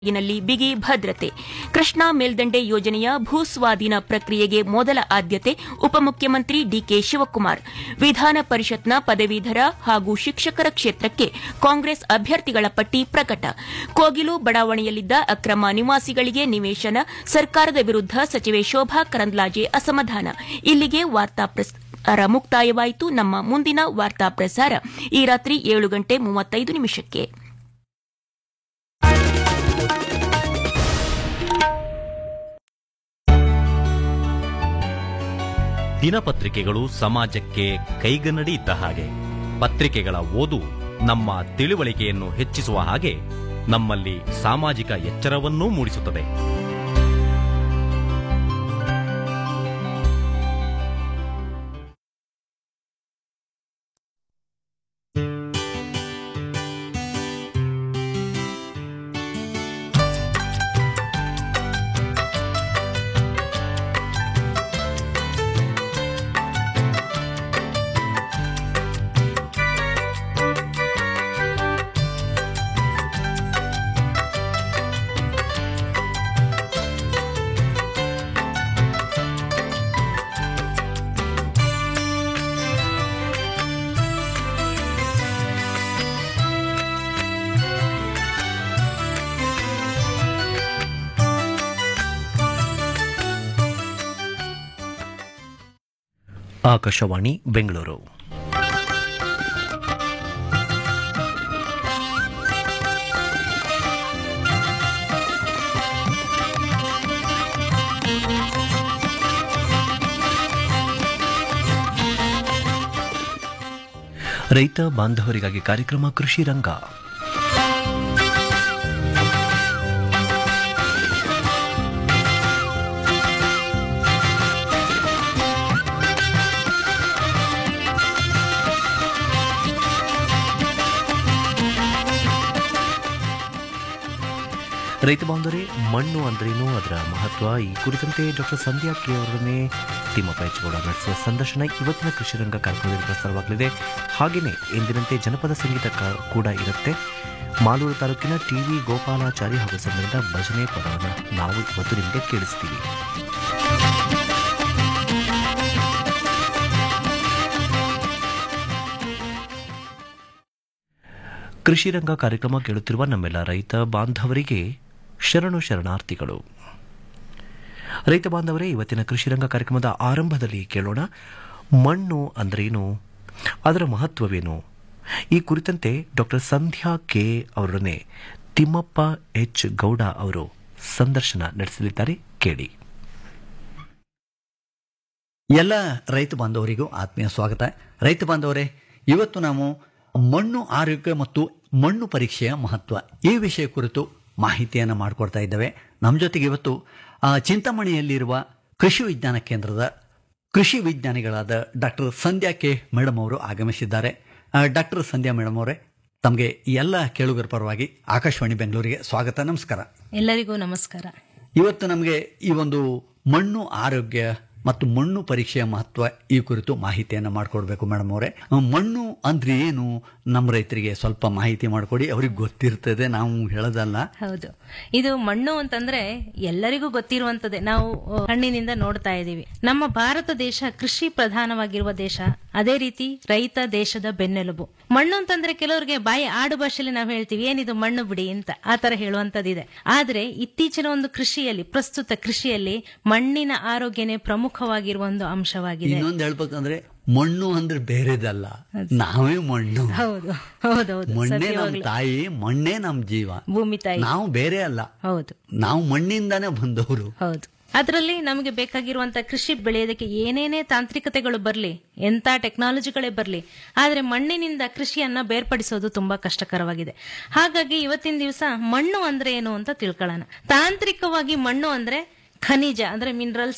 ನಲ್ಲಿ ಬಿಗಿ ಭದ್ರತೆ ಕೃಷ್ಣಾ ಮೇಲ್ದಂಡೆ ಯೋಜನೆಯ ಭೂಸ್ವಾಧೀನ ಪ್ರಕ್ರಿಯೆಗೆ ಮೊದಲ ಆದ್ಯತೆ ಉಪಮುಖ್ಯಮಂತ್ರಿ ಡಿಕೆ ಶಿವಕುಮಾರ್ ವಿಧಾನ ಪರಿಷತ್ನ ಪದವೀಧರ ಹಾಗೂ ಶಿಕ್ಷಕರ ಕ್ಷೇತ್ರಕ್ಕೆ ಕಾಂಗ್ರೆಸ್ ಅಭ್ಯರ್ಥಿಗಳ ಪಟ್ಟಿ ಪ್ರಕಟ ಕೋಗಿಲು ಬಡಾವಣೆಯಲ್ಲಿದ್ದ ಅಕ್ರಮ ನಿವಾಸಿಗಳಿಗೆ ನಿವೇಶನ ಸರ್ಕಾರದ ವಿರುದ್ಧ ಸಚಿವೆ ಶೋಭಾ ಕರಂದ್ಲಾಜೆ ಅಸಮಾಧಾನ ಇಲ್ಲಿಗೆ ವಾರ್ತಾ ಪ್ರಸಾರ ಮುಕ್ತಾಯವಾಯಿತು ನಮ್ಮ ಮುಂದಿನ ವಾರ್ತಾ ಪ್ರಸಾರ ಈ ರಾತ್ರಿ ಏಳು ಗಂಟೆ ಮೂವತ್ತೈದು ನಿಮಿಷಕ್ಕೆ ದಿನಪತ್ರಿಕೆಗಳು ಸಮಾಜಕ್ಕೆ ಕೈಗನ್ನಡಿ ಇದ್ದ ಹಾಗೆ ಪತ್ರಿಕೆಗಳ ಓದು ನಮ್ಮ ತಿಳುವಳಿಕೆಯನ್ನು ಹೆಚ್ಚಿಸುವ ಹಾಗೆ ನಮ್ಮಲ್ಲಿ ಸಾಮಾಜಿಕ ಎಚ್ಚರವನ್ನೂ ಮೂಡಿಸುತ್ತದೆ ಆಕಾಶವಾಣಿ ಬೆಂಗಳೂರು ರೈತ ಬಾಂಧವರಿಗಾಗಿ ಕಾರ್ಯಕ್ರಮ ಕೃಷಿ ರಂಗ ರೈತ ಬಾಂಧವರೇ ಮಣ್ಣು ಅಂದ್ರೇನು ಅದರ ಮಹತ್ವ ಈ ಕುರಿತಂತೆ ಡಾಕ್ಟರ್ ಸಂಧ್ಯಾ ಕೆ ಅವರನ್ನೇ ತಿಮ್ಮಪ್ಪ ಹೆಚ್ಚುಗೌಡ ನಡೆಸುವ ಸಂದರ್ಶನ ಇವತ್ತಿನ ಕೃಷಿ ರಂಗ ಕಾರ್ಯಕ್ರಮದಲ್ಲಿ ಪ್ರಸಾರವಾಗಲಿದೆ ಹಾಗೆಯೇ ಎಂದಿನಂತೆ ಜನಪದ ಸಂಗೀತ ಕ- ಕೂಡ ಇರುತ್ತೆ ಮಾಲೂರು ತಾಲೂಕಿನ ಟಿವಿ ಗೋಪಾಲಾಚಾರಿ ಹಾಗೂ ಸಂಬಂಧ ಭಜನೆ ಪದವನ್ನು ನಾವು ಇವತ್ತು ನಿಮಗೆ ಕೇಳಿಸ್ತೀವಿ ಕೃಷಿ ರಂಗ ಕಾರ್ಯಕ್ರಮ ಕೇಳುತ್ತಿರುವ ನಮ್ಮೆಲ್ಲ ರೈತ ಬಾಂಧವರಿಗೆ ಶರಣು ಶರಣಾರ್ಥಿಗಳು ರೈತ ಬಾಂಧವರೇ ಇವತ್ತಿನ ಕೃಷಿ ರಂಗ ಕಾರ್ಯಕ್ರಮದ ಆರಂಭದಲ್ಲಿ ಕೇಳೋಣ ಮಣ್ಣು ಅಂದ್ರೇನು ಅದರ ಮಹತ್ವವೇನು ಈ ಕುರಿತಂತೆ ಡಾಕ್ಟರ್ ಸಂಧ್ಯಾ ಕೆ ಅವರನ್ನೇ ತಿಮ್ಮಪ್ಪ ಎಚ್ ಗೌಡ ಅವರು ಸಂದರ್ಶನ ನಡೆಸಲಿದ್ದಾರೆ ಕೇಳಿ ಎಲ್ಲ ರೈತ ಬಾಂಧವರಿಗೂ ಆತ್ಮೀಯ ಸ್ವಾಗತ ರೈತ ಬಾಂಧವರೇ ಇವತ್ತು ನಾವು ಮಣ್ಣು ಆರೋಗ್ಯ ಮತ್ತು ಮಣ್ಣು ಪರೀಕ್ಷೆಯ ಮಹತ್ವ ಈ ವಿಷಯ ಕುರಿತು ಮಾಹಿತಿಯನ್ನು ಮಾಡಿಕೊಡ್ತಾ ಇದ್ದೇವೆ ನಮ್ಮ ಜೊತೆಗೆ ಇವತ್ತು ಆ, ಚಿಂತಾಮಣಿಯಲ್ಲಿರುವ ಕೃಷಿ ವಿಜ್ಞಾನ ಕೇಂದ್ರದ ಕೃಷಿ ವಿಜ್ಞಾನಿಗಳಾದ ಡಾಕ್ಟರ್ ಸಂಧ್ಯಾ ಕೆ ಮೇಡಮ್ ಅವರು ಆಗಮಿಸಿದ್ದಾರೆ ಡಾಕ್ಟರ್ ಸಂಧ್ಯಾ ಮೇಡಮ್ ಅವರೇ ತಮಗೆ ಎಲ್ಲ ಕೇಳುಗರ ಪರವಾಗಿ ಆಕಾಶವಾಣಿ ಬೆಂಗಳೂರಿಗೆ ಸ್ವಾಗತ ನಮಸ್ಕಾರ ಎಲ್ಲರಿಗೂ ನಮಸ್ಕಾರ ಇವತ್ತು ನಮಗೆ ಈ ಒಂದು ಮಣ್ಣು ಆರೋಗ್ಯ ಮತ್ತು ಮಣ್ಣು ಪರೀಕ್ಷೆಯ ಮಹತ್ವ ಈ ಕುರಿತು ಮಾಹಿತಿಯನ್ನು ಮಾಡಿಕೊಡ್ಬೇಕು ಮೇಡಮ್ ಅವರೇ ಮಣ್ಣು ಅಂದ್ರೆ ಏನು ನಮ್ಮ ರೈತರಿಗೆ ಸ್ವಲ್ಪ ಮಾಹಿತಿ ಮಾಡಿಕೊಡಿ ಅವ್ರಿಗೆ ಗೊತ್ತಿರ್ತದೆ ನಾವು ಹೇಳೋದಲ್ಲ ಹೌದು ಇದು ಮಣ್ಣು ಅಂತಂದ್ರೆ ಎಲ್ಲರಿಗೂ ಗೊತ್ತಿರುವಂತದ್ದೇ ನಾವು ಆ, ಕಣ್ಣಿನಿಂದ ನೋಡ್ತಾ ಇದ್ದೀವಿ ನಮ್ಮ ಭಾರತ ದೇಶ ಕೃಷಿ ಪ್ರಧಾನವಾಗಿರುವ ದೇಶ ಅದೇ ರೀತಿ ರೈತ ದೇಶದ ಬೆನ್ನೆಲುಬು ಮಣ್ಣು ಅಂತಂದ್ರೆ ಕೆಲವರಿಗೆ ಬಾಯಿ ಆಡು ಭಾಷೆಯಲ್ಲಿ ನಾವು ಹೇಳ್ತೀವಿ ಏನಿದು ಮಣ್ಣು ಬಿಡಿ ಅಂತ ಆ ತರ ಹೇಳುವಂತದಿದೆ ಆದ್ರೆ ಇತ್ತೀಚಿನ ಒಂದು ಕೃಷಿಯಲ್ಲಿ ಪ್ರಸ್ತುತ ಕೃಷಿಯಲ್ಲಿ ಮಣ್ಣಿನ ಆರೋಗ್ಯನೇ ಪ್ರಮುಖವಾಗಿರುವ ಒಂದು ಅಂಶವಾಗಿದೆ ಇನ್ನೊಂದು ಹೇಳ್ಬೇಕಂದ್ರೆ ಮಣ್ಣು ಅಂದ್ರೆ ಬೇರೆದಲ್ಲ ನಾವೇ ಮಣ್ಣು ಹೌದು ಹೌದೌದು ಮಣ್ಣೇ ನಮ್ಮ ಸತ್ಯವಾಗ್ಲೂ. ತಾಯಿ ಮಣ್ಣೇ ನಮ್ಮ ಜೀವ ಭೂಮಿ ತಾಯಿ ನಾವು ಬೇರೆ ಅಲ್ಲ ಹೌದು ನಾವು ಮಣ್ಣಿಂದಾನೇ ಬಂದವರು ಹೌದು ಅದರಲ್ಲಿ ನಮಗೆ ಬೇಕಾಗಿರುವಂತ ಕೃಷಿ ಬೆಳೆಯೋದಕ್ಕೆ ಏನೇನೇ ತಾಂತ್ರಿಕತೆಗಳು ಬರಲಿ ಎಂತ ಟೆಕ್ನಾಲಜಿಗಳೇ ಬರಲಿ ಆದ್ರೆ ಮಣ್ಣಿನಿಂದ ಕೃಷಿಯನ್ನ ಬೇರ್ಪಡಿಸೋದು ತುಂಬಾ ಕಷ್ಟಕರವಾಗಿದೆ ಹಾಗಾಗಿ ಇವತ್ತಿನ ದಿವಸ ಮಣ್ಣು ಅಂದ್ರೆ ಏನು ಅಂತ ತಿಳ್ಕೊಳ್ಳೋಣ ತಾಂತ್ರಿಕವಾಗಿ ಮಣ್ಣು ಅಂದ್ರೆ ಖನಿಜ ಅಂದ್ರೆ ಮಿನರಲ್ಸ್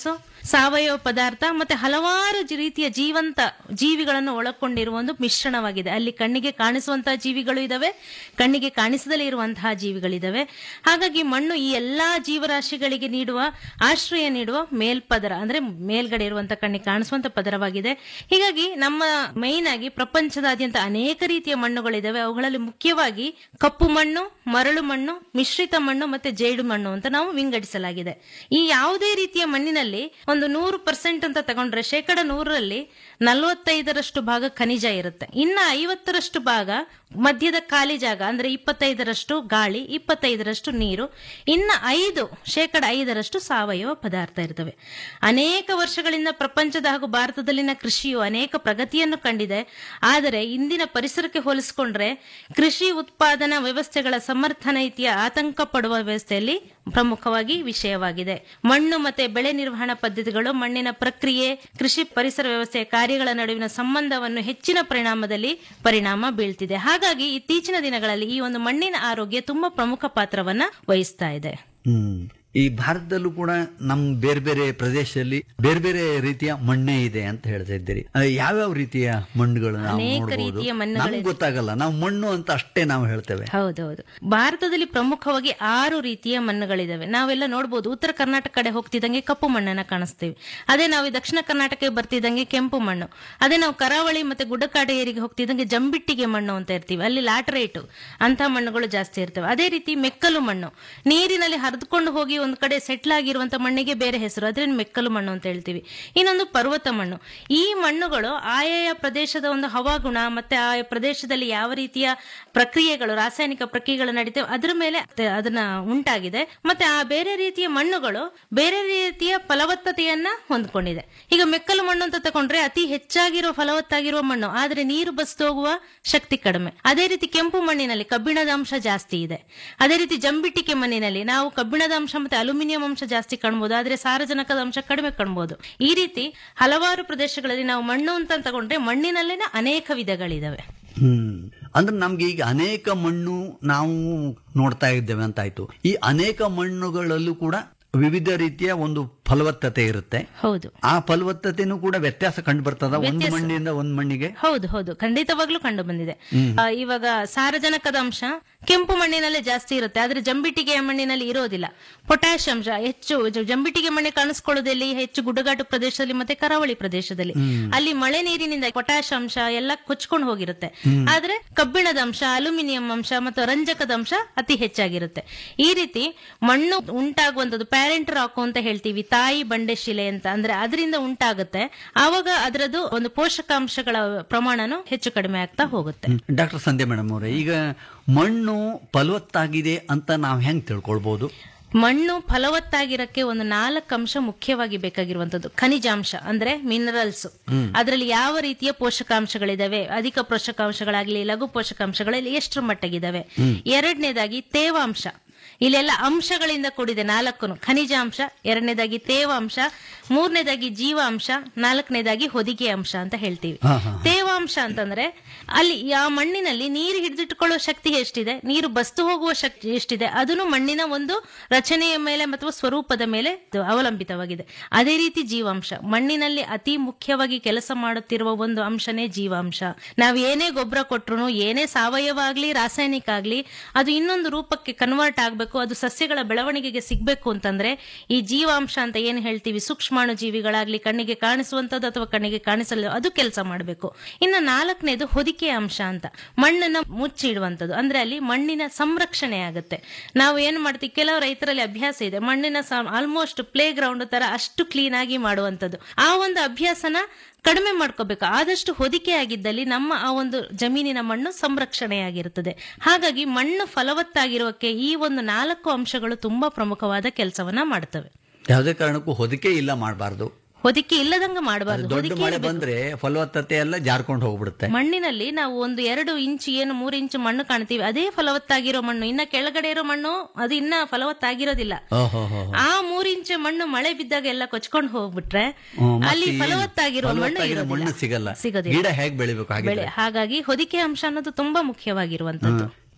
ಸಾವಯವ ಪದಾರ್ಥ ಮತ್ತೆ ಹಲವಾರು ಜಿ- ರೀತಿಯ ಜೀವಂತ ಜೀವಿಗಳನ್ನು ಒಳಗೊಂಡಿರುವ ಒಂದು ಮಿಶ್ರಣವಾಗಿದೆ ಅಲ್ಲಿ ಕಣ್ಣಿಗೆ ಕಾಣಿಸುವಂತಹ ಜೀವಿಗಳು ಇದಾವೆ ಕಣ್ಣಿಗೆ ಕಾಣಿಸದಲೇ ಇರುವಂತಹ ಜೀವಿಗಳಿದಾವೆ ಹಾಗಾಗಿ ಮಣ್ಣು ಈ ಎಲ್ಲಾ ಜೀವರಾಶಿಗಳಿಗೆ ನೀಡುವ ಆಶ್ರಯ ನೀಡುವ ಮೇಲ್ಪದರ ಅಂದ್ರೆ ಮೇಲ್ಗಡೆ ಇರುವಂತಹ ಕಣ್ಣಿಗೆ ಕಾಣಿಸುವಂತ ಪದರವಾಗಿದೆ ಹೀಗಾಗಿ ನಮ್ಮ ಮೈನ್ ಆಗಿ ಪ್ರಪಂಚದಾದ್ಯಂತ ಅನೇಕ ರೀತಿಯ ಮಣ್ಣುಗಳಿದಾವೆ ಅವುಗಳಲ್ಲಿ ಮುಖ್ಯವಾಗಿ ಕಪ್ಪು ಮಣ್ಣು ಮರಳು ಮಣ್ಣು ಮಿಶ್ರಿತ ಮಣ್ಣು ಮತ್ತೆ ಜೇಡು ಮಣ್ಣು ಅಂತ ನಾವು ವಿಂಗಡಿಸಲಾಗಿದೆ ಈ ಯಾವುದೇ ರೀತಿಯ ಮಣ್ಣಿನಲ್ಲಿ ಒಂದು ನೂರು ಪರ್ಸೆಂಟ್ ಅಂತ ತಗೊಂಡ್ರೆ ಶೇಕಡ ನೂರರಲ್ಲಿ ನಲವತ್ತೈದರಷ್ಟು ಭಾಗ ಖನಿಜ ಇರುತ್ತೆ ಇನ್ನ ಐವತ್ತರಷ್ಟು ಭಾಗ ಮಧ್ಯದ ಖಾಲಿ ಜಾಗ ಅಂದ್ರೆ ಇಪ್ಪತ್ತೈದರಷ್ಟು ಗಾಳಿ ಇಪ್ಪತ್ತೈದರಷ್ಟು ನೀರು ಇನ್ನ ಐದು ಶೇಕಡ ಐದರಷ್ಟು ಸಾವಯವ ಪದಾರ್ಥ ಇರ್ತವೆ ಅನೇಕ ವರ್ಷಗಳಿಂದ ಪ್ರಪಂಚದ ಹಾಗೂ ಭಾರತದಲ್ಲಿನ ಕೃಷಿಯು ಅನೇಕ ಪ್ರಗತಿಯನ್ನು ಕಂಡಿದೆ ಆದರೆ ಇಂದಿನ ಪರಿಸರಕ್ಕೆ ಹೋಲಿಸಿಕೊಂಡ್ರೆ ಕೃಷಿ ಉತ್ಪಾದನಾ ವ್ಯವಸ್ಥೆಗಳ ಸಮರ್ಥನೈತಿಯ ಆತಂಕ ಪಡುವ ವ್ಯವಸ್ಥೆಯಲ್ಲಿ ಪ್ರಮುಖವಾಗಿ ವಿಷಯವಾಗಿದೆ ಮಣ್ಣು ಮತ್ತೆ ಬೆಳೆ ನಿರ್ವಹಣಾ ಪದ್ಧತಿಗಳು ಮಣ್ಣಿನ ಪ್ರಕ್ರಿಯೆ ಕೃಷಿ ಪರಿಸರ ವ್ಯವಸ್ಥೆಯ ಕಾರ್ಯಗಳ ನಡುವಿನ ಸಂಬಂಧವನ್ನು ಹೆಚ್ಚಿನ ಪರಿಣಾಮದಲ್ಲಿ ಪರಿಣಾಮ ಬೀಳ್ತಿದೆ ಹಾಗಾಗಿ ಇತ್ತೀಚಿನ ದಿನಗಳಲ್ಲಿ ಈ ಒಂದು ಮಣ್ಣಿನ ಆರೋಗ್ಯ ತುಂಬಾ ಪ್ರಮುಖ ಪಾತ್ರವನ್ನ ವಹಿಸ್ತಾ ಇದೆ ಹ್ಮ್ ಈ ಭಾರತದಲ್ಲೂ ಕೂಡ ನಮ್ ಬೇರೆ ಬೇರೆ ಪ್ರದೇಶದಲ್ಲಿ ಬೇರೆ ಬೇರೆ ರೀತಿಯ ಮಣ್ಣೆ ಇದೆ ಅಂತ ಹೇಳ್ತಾ ಇದ್ದೀರಿ ಆ, ಯಾವ್ಯಾವ ರೀತಿಯ ಮಣ್ಣುಗಳು ನಾವು ಅನೇಕ ನೋಡ್ಬೋದು ರೀತಿಯ ಮಣ್ಣುಗಳಿದೆ. ನಮ್ಗೆ ಗೊತ್ತಾಗಲ್ಲ ನಾವು ಮಣ್ಣು ಅಂತ ಅಷ್ಟೇ ನಾವು ಹೇಳ್ತೇವೆ ಹೌದೌದು ಭಾರತದಲ್ಲಿ ಪ್ರಮುಖವಾಗಿ ಆರು ರೀತಿಯ ಮಣ್ಣುಗಳಿದಾವೆ ನಾವೆಲ್ಲ ನೋಡಬಹುದು ಉತ್ತರ ಕರ್ನಾಟಕ ಕಡೆ ಹೋಗ್ತಿದ್ದಂಗೆ ಕಪ್ಪು ಮಣ್ಣನ್ನ ಕಾಣಿಸ್ತೀವಿ ಅದೇ ನಾವು ಈ ದಕ್ಷಿಣ ಕರ್ನಾಟಕಕ್ಕೆ ಬರ್ತಿದ್ದಂಗೆ ಕೆಂಪು ಮಣ್ಣು ಅದೇ ನಾವು ಕರಾವಳಿ ಮತ್ತೆ ಗುಡ್ಡಕಾಡು ಏರಿಗೆ ಹೋಗ್ತಿದ್ದಂಗೆ ಜಂಬಿಟ್ಟಿಗೆ ಮಣ್ಣು ಅಂತ ಇರ್ತೀವಿ ಅಲ್ಲಿ ಲ್ಯಾಟರೈಟ್ ಅಂತ ಮಣ್ಣುಗಳು ಜಾಸ್ತಿ ಇರ್ತವೆ ಅದೇ ರೀತಿ ಮೆಕ್ಕಲು ಮಣ್ಣು ನೀರಿನಲ್ಲಿ ಹರಿದುಕೊಂಡು ಹೋಗಿ ಒಂದು ಕಡೆ ಸೆಟ್ಲ್ ಆಗಿರುವಂತ ಮಣ್ಣಿಗೆ ಬೇರೆ ಹೆಸರು ಅದ್ರ ಮೆಕ್ಕಲು ಮಣ್ಣು ಅಂತ ಹೇಳ್ತೀವಿ ಇನ್ನೊಂದು ಪರ್ವತ ಮಣ್ಣು ಈ ಮಣ್ಣುಗಳು ಆಯಾಯ ಪ್ರದೇಶದ ಒಂದು ಹವಾಗುಣ ಮತ್ತೆ ಆ ಪ್ರದೇಶದಲ್ಲಿ ಯಾವ ರೀತಿಯ ಪ್ರಕ್ರಿಯೆಗಳು ರಾಸಾಯನಿಕ ಪ್ರಕ್ರಿಯೆಗಳು ನಡೀತವೆ ಅದರ ಮೇಲೆ ತ- ಅದನ್ನ ಉಂಟಾಗಿದೆ ಮತ್ತೆ ಆ ಬೇರೆ ರೀತಿಯ ಮಣ್ಣುಗಳು ಬೇರೆ ರೀತಿಯ ಫಲವತ್ತತೆಯನ್ನ ಹೊಂದ್ಕೊಂಡಿದೆ ಈಗ ಮೆಕ್ಕಲು ಮಣ್ಣು ಅಂತ ತಗೊಂಡ್ರೆ ಅತಿ ಹೆಚ್ಚಾಗಿರೋ ಫಲವತ್ತಾಗಿರುವ ಮಣ್ಣು ಆದ್ರೆ ನೀರು ಬಸ್ದು ಹೋಗುವ ಶಕ್ತಿ ಕಡಿಮೆ ಅದೇ ರೀತಿ ಕೆಂಪು ಮಣ್ಣಿನಲ್ಲಿ ಕಬ್ಬಿಣದ ಅಂಶ ಜಾಸ್ತಿ ಇದೆ ಅದೇ ರೀತಿ ಜಂಬಿಟ್ಟಿಗೆ ಮಣ್ಣಿನಲ್ಲಿ ನಾವು ಕಬ್ಬಿಣದ ಅಂಶ ಮತ್ತೆ ಅಲ್ಯೂಮಿನಿಯಂ ಅಂಶ ಜಾಸ್ತಿ ಕಾಣಬಹುದು ಆದ್ರೆ ಸಾರಜನಕದ ಅಂಶ ಕಡಿಮೆ ಕಾಣಬಹುದು ಈ ರೀತಿ ಹಲವಾರು ಪ್ರದೇಶಗಳಲ್ಲಿ ನಾವು ಮಣ್ಣು ಅಂತ ತಗೊಂಡ್ರೆ ಮಣ್ಣಿನಲ್ಲಿನ ಅನೇಕ ವಿಧಗಳಿದಾವೆ ಹ್ಮ್ ಅಂದ್ರೆ ನಮ್ಗೆ ಈಗ ಅನೇಕ ಮಣ್ಣು ನಾವು ನೋಡ್ತಾ ಇದ್ದೇವೆ ಅಂತ ಆಯ್ತು ಈ ಅನೇಕ ಮಣ್ಣುಗಳಲ್ಲೂ ಕೂಡ ವಿವಿಧ ರೀತಿಯ ಒಂದು ಫಲವತ್ತತೆ ಇರುತ್ತೆ ಹೌದು ಆ ಫಲವತ್ತತೆನೂ ಕೂಡ ವ್ಯತ್ಯಾಸ ಕಂಡು ಬರ್ತದ ಒಂದು ಮಣ್ಣಿಂದ ಒಂದ್ ಮಣ್ಣಿಗೆ ಹೌದು ಹೌದು ಖಂಡಿತವಾಗ್ಲೂ ಕಂಡು ಬಂದಿದೆ ಆ, ಇವಾಗ ಸಾರಜನಕದ ಅಂಶ ಕೆಂಪು ಮಣ್ಣಿನಲ್ಲೇ ಜಾಸ್ತಿ ಇರುತ್ತೆ ಆದ್ರೆ ಜಂಬಿಟ್ಟಿಗೆ ಮಣ್ಣಿನಲ್ಲಿ ಇರೋದಿಲ್ಲ ಪೊಟ್ಯಾಶ್ ಅಂಶ ಹೆಚ್ಚು ಜ- ಜಂಬಿಟ್ಟಿಗೆ ಮಣ್ಣೆ ಕಾಣಿಸ್ಕೊಳ್ಳೋದಲ್ಲಿ ಹೆಚ್ಚು ಗುಡ್ಡಗಾಡು ಪ್ರದೇಶದಲ್ಲಿ ಮತ್ತೆ ಕರಾವಳಿ ಪ್ರದೇಶದಲ್ಲಿ ಅಲ್ಲಿ ಮಳೆ ನೀರಿನಿಂದ ಪೊಟ್ಯಾಶ್ ಅಂಶ ಎಲ್ಲ ಕೊಚ್ಕೊಂಡು ಹೋಗಿರುತ್ತೆ ಆದ್ರೆ ಕಬ್ಬಿಣದ ಅಂಶ ಅಲ್ಯೂಮಿನಿಯಂ ಅಂಶ ಮತ್ತು ರಂಜಕದ ಅಂಶ ಅತಿ ಹೆಚ್ಚಾಗಿರುತ್ತೆ ಈ ರೀತಿ ಮಣ್ಣು ಉಂಟಾಗುವಂತದ್ದು ಪ್ಯಾರೆಂಟ್ ರಾಕು ಅಂತ ಹೇಳ್ತೀವಿ ತಾಯಿ ಬಂಡೆ ಶಿಲೆ ಅಂತ ಅಂದ್ರೆ ಅದರಿಂದ ಉಂಟಾಗುತ್ತೆ ಆವಾಗ ಅದರದ್ದು ಒಂದು ಪೋಷಕಾಂಶಗಳ ಪ್ರಮಾಣನು ಹೆಚ್ಚು ಕಡಿಮೆ ಆಗ್ತಾ ಹೋಗುತ್ತೆ ಡಾಕ್ಟರ್ ಸಂಧ್ಯಾ ಮೇಡಮ್ ಅವರೇ ಈಗ ಮಣ್ಣು ಫಲವತ್ತಾಗಿದೆ ಅಂತ ನಾವು ಹೆಂಗ್ ತಿಳ್ಕೊಳ್ಬಹುದು ಮಣ್ಣು ಫಲವತ್ತಾಗಿರಕ್ಕೆ ಒಂದು ನಾಲ್ಕು ಅಂಶ ಮುಖ್ಯವಾಗಿ ಬೇಕಾಗಿರುವಂತದ್ದು ಖನಿಜಾಂಶ ಅಂದ್ರೆ ಮಿನರಲ್ಸ್ ಅದರಲ್ಲಿ ಯಾವ ರೀತಿಯ ಪೋಷಕಾಂಶಗಳಿದಾವೆ ಅಧಿಕ ಪೋಷಕಾಂಶಗಳಾಗ್ಲಿ ಲಘು ಪೋಷಕಾಂಶಗಳಲ್ಲಿ ಎಷ್ಟರ ಮಟ್ಟಿಗಿದಾವೆ ಎರಡನೇದಾಗಿ ತೇವಾಂಶ ಇಲ್ಲೆಲ್ಲ ಅಂಶಗಳಿಂದ ಕೂಡಿದೆ ನಾಲ್ಕು ಖನಿಜಾಂಶ ಎರಡನೇದಾಗಿ ತೇವಾಂಶ ಮೂರನೇದಾಗಿ ಜೀವಾಂಶ ನಾಲ್ಕನೇದಾಗಿ ಹೊದಿಕೆ ಅಂಶ ಅಂತ ಹೇಳ್ತೀವಿ ತೇವಾಂಶ ಅಂತಂದ್ರೆ ಅಲ್ಲಿ ಆ ಮಣ್ಣಿನಲ್ಲಿ ನೀರು ಹಿಡಿದಿಟ್ಟುಕೊಳ್ಳುವ ಶಕ್ತಿ ಎಷ್ಟಿದೆ ನೀರು ಬಸ್ತು ಹೋಗುವ ಶಕ್ತಿ ಎಷ್ಟಿದೆ ಅದನ್ನು ಮಣ್ಣಿನ ಒಂದು ರಚನೆಯ ಮೇಲೆ ಅಥವಾ ಸ್ವರೂಪದ ಮೇಲೆ ಇದು ಅವಲಂಬಿತವಾಗಿದೆ ಅದೇ ರೀತಿ ಜೀವಾಂಶ ಮಣ್ಣಿನಲ್ಲಿ ಅತಿ ಮುಖ್ಯವಾಗಿ ಕೆಲಸ ಮಾಡುತ್ತಿರುವ ಒಂದು ಅಂಶನೇ ಜೀವಾಂಶ ನಾವು ಏನೇ ಗೊಬ್ಬರ ಕೊಟ್ರು ಏನೇ ಸಾವಯವ ಆಗ್ಲಿ ರಾಸಾಯನಿಕ ಆಗ್ಲಿ ಅದು ಇನ್ನೊಂದು ರೂಪಕ್ಕೆ ಕನ್ವರ್ಟ್ ಆಗಬೇಕು ಅದು ಸಸ್ಯಗಳ ಬೆಳವಣಿಗೆಗೆ ಸಿಗ್ಬೇಕು ಅಂತಂದ್ರೆ ಈ ಜೀವಾಂಶ ಅಂತ ಏನ್ ಹೇಳ್ತೀವಿ ಸೂಕ್ಷ್ಮಾಣು ಜೀವಿಗಳಾಗ್ಲಿ ಕಣ್ಣಿಗೆ ಕಾಣಿಸುವಂತದ್ದು ಅಥವಾ ಕಣ್ಣಿಗೆ ಕಾಣಿಸಲು ಅದು ಕೆಲಸ ಮಾಡಬೇಕು ಇನ್ನು ನಾಲ್ಕನೇದು ಹೊದಿಕೆ ಅಂಶ ಅಂತ ಮಣ್ಣನ್ನ ಮುಚ್ಚಿಡುವಂಥದ್ದು ಅಂದ್ರೆ ಅಲ್ಲಿ ಮಣ್ಣಿನ ಸಂರಕ್ಷಣೆ ಆಗುತ್ತೆ ನಾವು ಏನ್ ಮಾಡ್ತೀವಿ ಕೆಲವು ರೈತರಲ್ಲಿ ಅಭ್ಯಾಸ ಇದೆ ಮಣ್ಣಿನ ಆಲ್ಮೋಸ್ಟ್ ಪ್ಲೇ ಗ್ರೌಂಡ್ ತರ ಅಷ್ಟು ಕ್ಲೀನ್ ಆಗಿ ಮಾಡುವಂಥದ್ದು ಆ ಒಂದು ಅಭ್ಯಾಸನ ಕಡಿಮೆ ಮಾಡ್ಕೋಬೇಕು ಆದಷ್ಟು ಹೊದಿಕೆ ಆಗಿದ್ದಲ್ಲಿ ನಮ್ಮ ಆ ಒಂದು ಜಮೀನಿನ ಮಣ್ಣು ಸಂರಕ್ಷಣೆಯಾಗಿರುತ್ತದೆ ಹಾಗಾಗಿ ಮಣ್ಣು ಫಲವತ್ತಾಗಿರೋಕೆ ಈ ಒಂದು ನಾಲ್ಕು ಅಂಶಗಳು ತುಂಬಾ ಪ್ರಮುಖವಾದ ಕೆಲಸವನ್ನ ಮಾಡ್ತವೆ ಯಾವುದೇ ಕಾರಣಕ್ಕೂ ಹೊದಿಕೆ ಇಲ್ಲ ಮಾಡಬಾರ್ದು ಹೊದಿಕೆ ಇಲ್ಲದಂಗ ಮಾಡಬಾರ್ದು ದೊಡ್ಡ ಮಳೆ ಬಂದ್ರೆ ಫಲವತ್ತತೆ ಎಲ್ಲ ಜಾರ್ಕೊಂಡು ಹೋಗ್ಬಿಡುತ್ತೆ ಮಣ್ಣಿನಲ್ಲಿ ನಾವು ಒಂದು ಎರಡು ಇಂಚು ಏನು ಮೂರು ಇಂಚು ಮಣ್ಣು ಕಾಣ್ತೀವಿ ಅದೇ ಫಲವತ್ತಾಗಿರೋ ಮಣ್ಣು ಇನ್ನ ಕೆಳಗಡೆ ಇರೋ ಮಣ್ಣು ಅದು ಇನ್ನ ಫಲವತ್ತಾಗಿರೋದಿಲ್ಲ ಓಹೋಹೋ. ಆ ಮೂರು ಇಂಚು ಮಣ್ಣು ಮಳೆ ಬಿದ್ದಾಗ ಎಲ್ಲ ಕೊಚ್ಕೊಂಡು ಹೋಗ್ಬಿಟ್ರೆ ಹ್ಮ್, ಮತ್ತೆ ಅಲ್ಲಿ ಈ ಫಲವತ್ತಾಗಿರೋ ಮಣ್ಣು ಫಲವತ್ತಾಗಿರೋ ಮಣ್ಣು ಇರೋದಿಲ್ಲ ಸಿಗಲ್ಲ ಸಿಗೋದಿಲ್ಲ ಗಿಡ ಹೇಗ್ ಬೆಳಿಬೇಕು ಹಾಗೆ ಬೆಳೆ ಹಾಗಾಗಿ ಹೊದಿಕೆ ಅಂಶ ಅನ್ನೋದು ತುಂಬಾ ಮುಖ್ಯವಾಗಿರುವಂತದ್ದು